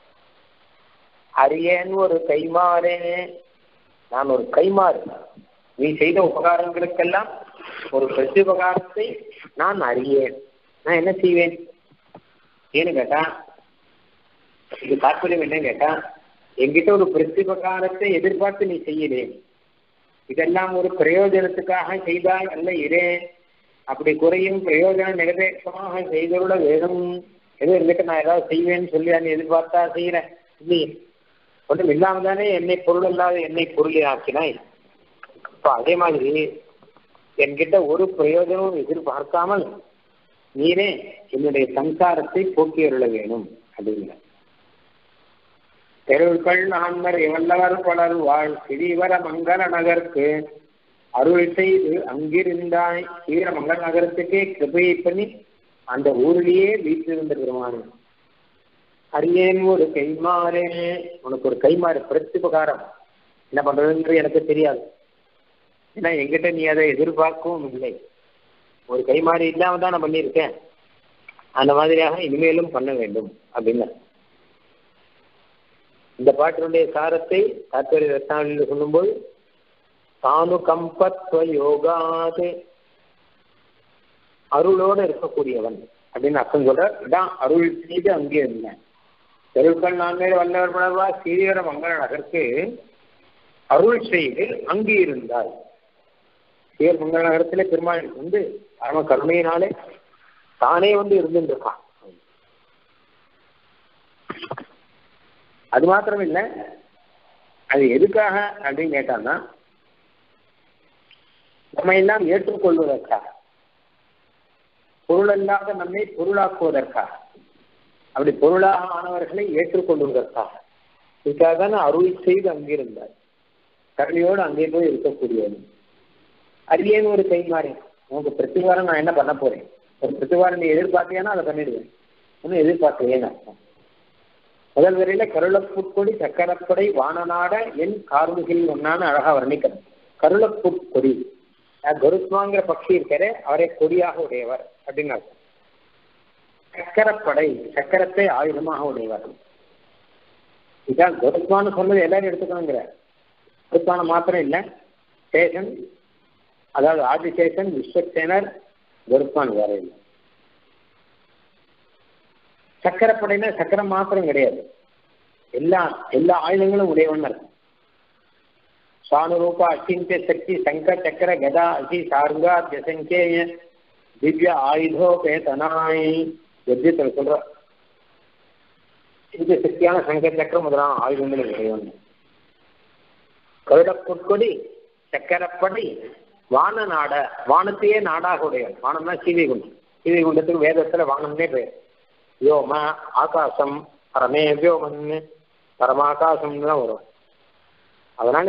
அரியன் ஒரு கைமாறே நான் ஒரு கைமாறு நீ செய்த உபகாரங்களுக்கெல்லாம் ஒரு பிரத்யுபகாரத்தை நான் அறியேன் நான் என்ன செய்வேன் ஏன்னு கேட்டா இது தாற்பயம் என்ன கேட்டா என்கிட்ட ஒரு பிரத்யுபகாரத்தை எதிர்பார்த்து நீ செய்யலே இதெல்லாம் ஒரு பிரயோஜனத்துக்காக செய்தால் அல்ல இரே அப்படி குறையும் பிரயோஜன நிரபேட்சமாக செய்தோட வேணும் ஏதோ இருந்துட்டு நான் ஏதாவது செய்வேன்னு சொல்லி நான் எதிர்பார்த்தா செய்யறேன் இல்லையே ஒன்றும் இல்லாம தானே என்னை பொருள் இல்லாத என்னை பொருளை ஆக்கினாய் இப்ப அதே மாதிரி என்கிட்ட ஒரு பிரயோஜனமும் எதிர்பார்க்காமல் நீரே என்னுடைய சம்சாரத்தை போக்கி அருள வேணும் அப்படிங்கிற தெருவுக்கள் நான்மர் வல்லவர் பலர் வாழ் சிறீவர மங்கள நகருக்கு அருள் செய்து அங்கிருந்தாய் சீர மங்கள நகரத்துக்கே கிருபையை பண்ணி அந்த ஊரிலேயே வீட்டிலிருந்த பெருமானு அரியேன் ஒரு கைமாறே உனக்கு ஒரு கைமாறு பிரத்யுபகாரம் என்ன பண்றதுன்று எனக்கு தெரியாது ஏன்னா எங்கிட்ட நீ அதை எதிர்பார்க்கவும் இல்லை ஒரு கைமாறி இல்லாம தான் நான் பண்ணியிருக்கேன் அந்த மாதிரியாக இனிமேலும் பண்ண வேண்டும் அப்படின்னு இந்த பாட்டினுடைய சாரத்தை தாத்பரிய ரத்னாவளியில் சொல்லும்போது தானு கம்பத்வ யோகாது அருளோடு இருக்கக்கூடியவன் அப்படின்னு அர்த்தம் சொல்ற இதான் அருள் செய்து அங்கே இருந்தேன் தெருக்கள் நான்கு வல்லவர் மலர்வா சீரியர மங்கள நகருக்கு அருள் செய்து அங்கே இருந்தாய் சீர் மங்கள நகரத்திலே பெருமாள் வந்து பரம கருணையினாலே தானே வந்து இருந்துருக்கான் அது மாத்திரம் இல்லை அது எதுக்காக அப்படின்னு கேட்டான்னா நம்ம எல்லாம் ஏற்றுக்கொள்வதற்காக பொருள் அல்லாத நம்மை பொருளாக்குவதற்காக அப்படி பொருளாக ஆனவர்களை ஏற்றுக்கொள்வதற்காக இதுக்காக தான் அருள் செய்து அங்கிருந்தார் கருணையோடு அங்கே போய் இருக்கக்கூடியது அரியேன்னு ஒரு கை மாறி உனக்கு பிரதிவாரம் நான் என்ன பண்ண போறேன் ஒரு பிரதிவாரம் நீ எதிர்பார்த்தியானா அதை பண்ணிடுவேன் ஒன்றும் எதிர்பார்க்கலையேன்னு அர்த்தம் முதல் வரையில கருளப்புட்கொடி சக்கரப்படை வானநாட என் கார்முகில் ஒன்னான்னு அழகா வர்ணிக்கிறேன் கருளப்புட்கொடி கருத்மாங்கிற பக்ஷி இருக்கிற அவரை கொடியாக உடையவர் அப்படின்னு அர்த்தம் சக்கரப்படை சக்கரத்தை ஆயுதமாக உடையவர் இதான் கருத்மான்னு சொன்னது எல்லாரும் எடுத்துக்கணுங்கிற கருத்மான மாத்திரம் இல்லை சேஷன் அதாவது ஆதிசேஷன் விஸ்வசேனர் கருத்மான் வேற இல்லை சக்கரப்படையில சக்கரம் மாத்திரம் கிடையாது எல்லா எல்லா ஆயுதங்களும் உடையவன் இருக்கும் சானுரூப அச்சிந்திய சக்தி சங்க சக்கர கதா அசி சார்கா ஜசங்கேய திவ்ய ஆயுதோபேதனாய் கத்தியத்தில் சொல்ற இந்த சக்தியான சங்க சக்கரம் முதலான ஆயுதங்களும் உடையவன் கருடப்புட்கொடி சக்கரப்படி வான நாட வானத்தையே நாடாக உடையவன் வானம்னா சீவை குண்டம் சீவை குண்டத்துக்கு வேதத்துல வானம்னே பெயர் வியோம ஆகாசம் பரமே வியோமன் பரமாகாசம்னு தான் வரும் அதனால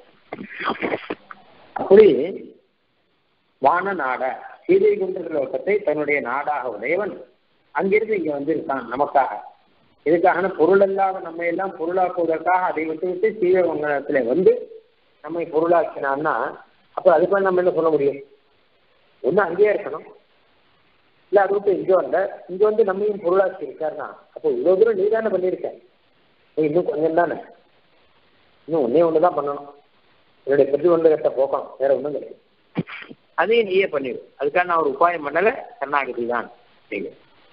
அப்படி வான நாட சீதை குன்ற லோகத்தை தன்னுடைய நாடாக உடையவன் அங்கிருந்து இங்க வந்திருக்கான் நமக்காக இதுக்காக பொருள் இல்லாத நம்ம எல்லாம் பொருளாக்குவதற்காக அதை விட்டு விட்டு சீவமங்கலத்துல வந்து நம்மை பொருளாக்கினான்னா அப்ப அதுக்கு நம்ம என்ன சொல்ல முடியும் ஒண்ணு அங்கேயே இருக்கணும் இல்ல அது விட்டு இங்க வந்த இங்க வந்து நம்மையும் பொருளாக்கி இருக்காருன்னா அப்போ இவ்வளவு தூரம் நீ தானே பண்ணியிருக்க நீ இன்னும் கொஞ்சம் தானே இன்னும் ஒன்னே ஒண்ணுதான் பண்ணணும் என்னுடைய பிரதிபந்தகத்தை போக்கணும் வேற ஒண்ணும் கிடையாது அதையும் நீயே பண்ணிடு அதுக்காக நான் ஒரு உபாயம் பண்ணல கர்நாடகி தான் நீங்க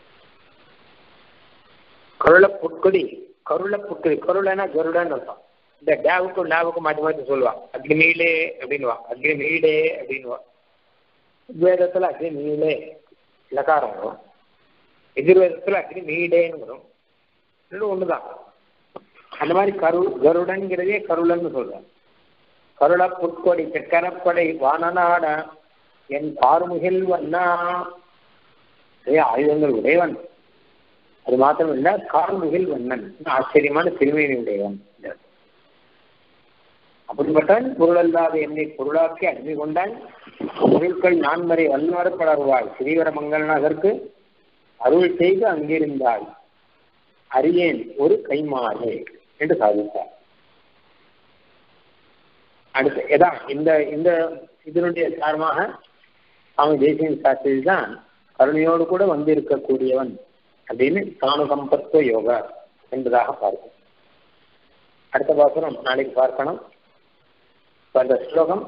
கருள புட்கொடி கருள புட்கொடி கருளனா கருடன்னு அர்த்தம் இந்த டேவுக்கும் லேவுக்கும் மாற்றி மாற்றி சொல்லுவா அக்னிமீளே அப்படின்வா அக்னிமீடே அப்படின்வா வேதத்துல அக்னிமீளே லகாரம் வரும் எதிர்வேதத்துல அக்னி மீடேன்னு வரும் ரெண்டும் ஒண்ணுதான் அந்த மாதிரி கரு கருடன்கிறதே கருளன்னு சொல்றேன் கருள புட்கொடி சக்கரப்படை வானநாட என் பார்முகில் வண்ணா ஆயுதங்கள் உடையவன் அது மாத்திரம் இல்ல கார்முகில் வண்ணன் ஆச்சரியமான திருமேனி உடையவன் அப்படிப்பட்டவன் பொருள் அல்லாத என்னை பொருளாக்கி அடிமை கொண்டான் பொருட்கள் நான்மறை வல்லாறு படர்வாய் ஸ்ரீவரமங்கல் நகருக்கு அருள் செய்து அங்கிருந்தாய் அரியேன் ஒரு கைமாறு என்று சாதித்தார் அடுத்து எதான் இந்த இந்த இதனுடைய காரணமாக அவங்க தேசிய சாஸ்திரி தான் கருணையோடு கூட வந்து இருக்கக்கூடியவன் அப்படின்னு சாணுகம்பத்துவ யோகா என்பதாக பார்க்கும் அடுத்த பாசனம் நாளைக்கு பார்க்கணும் அந்த ஸ்லோகம்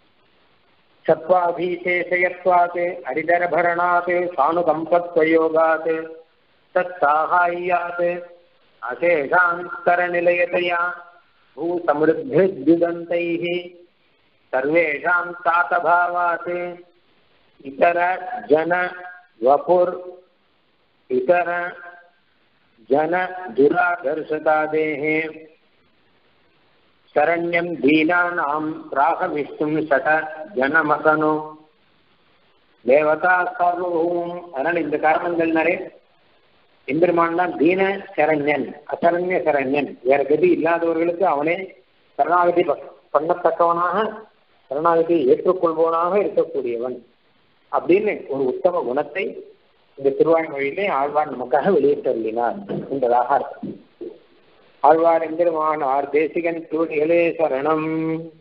சத்வாபீசேஷயத்வாத் ஹரிதரபரணாத் சாணுகம்பத்வயோகாத் தத் சாகாயாத் அசேஷாந்தரநிலையதையா भूसमृद्धिद्युदन्तैः सर्वेषां तातभावात् इतर जन वपुर् इतर जन दुरादर्शतादेः शरण्यं दीनानां प्राहविष्णुं षट जनमसनो தேவதா சார்வபூம் அதனால இந்த காரணங்கள் நிறைய எம்பெருமான் தான் தீன சரண்யன் அசரண்ய சரண்யன் வேற கதி இல்லாதவர்களுக்கு அவனே சரணாகதி பண்ணத்தக்கவனாக சரணாகதி ஏற்றுக்கொள்பவனாக இருக்கக்கூடியவன் அப்படின்னு ஒரு உத்தம குணத்தை இந்த திருவாய்மொழியிலே ஆழ்வார் நமக்காக வெளியிட்டருளினார் என்பதாக அர்த்தம் ஆழ்வார் எம்பெருமான் ஆர் தேசிகன் தூணிகளே சரணம்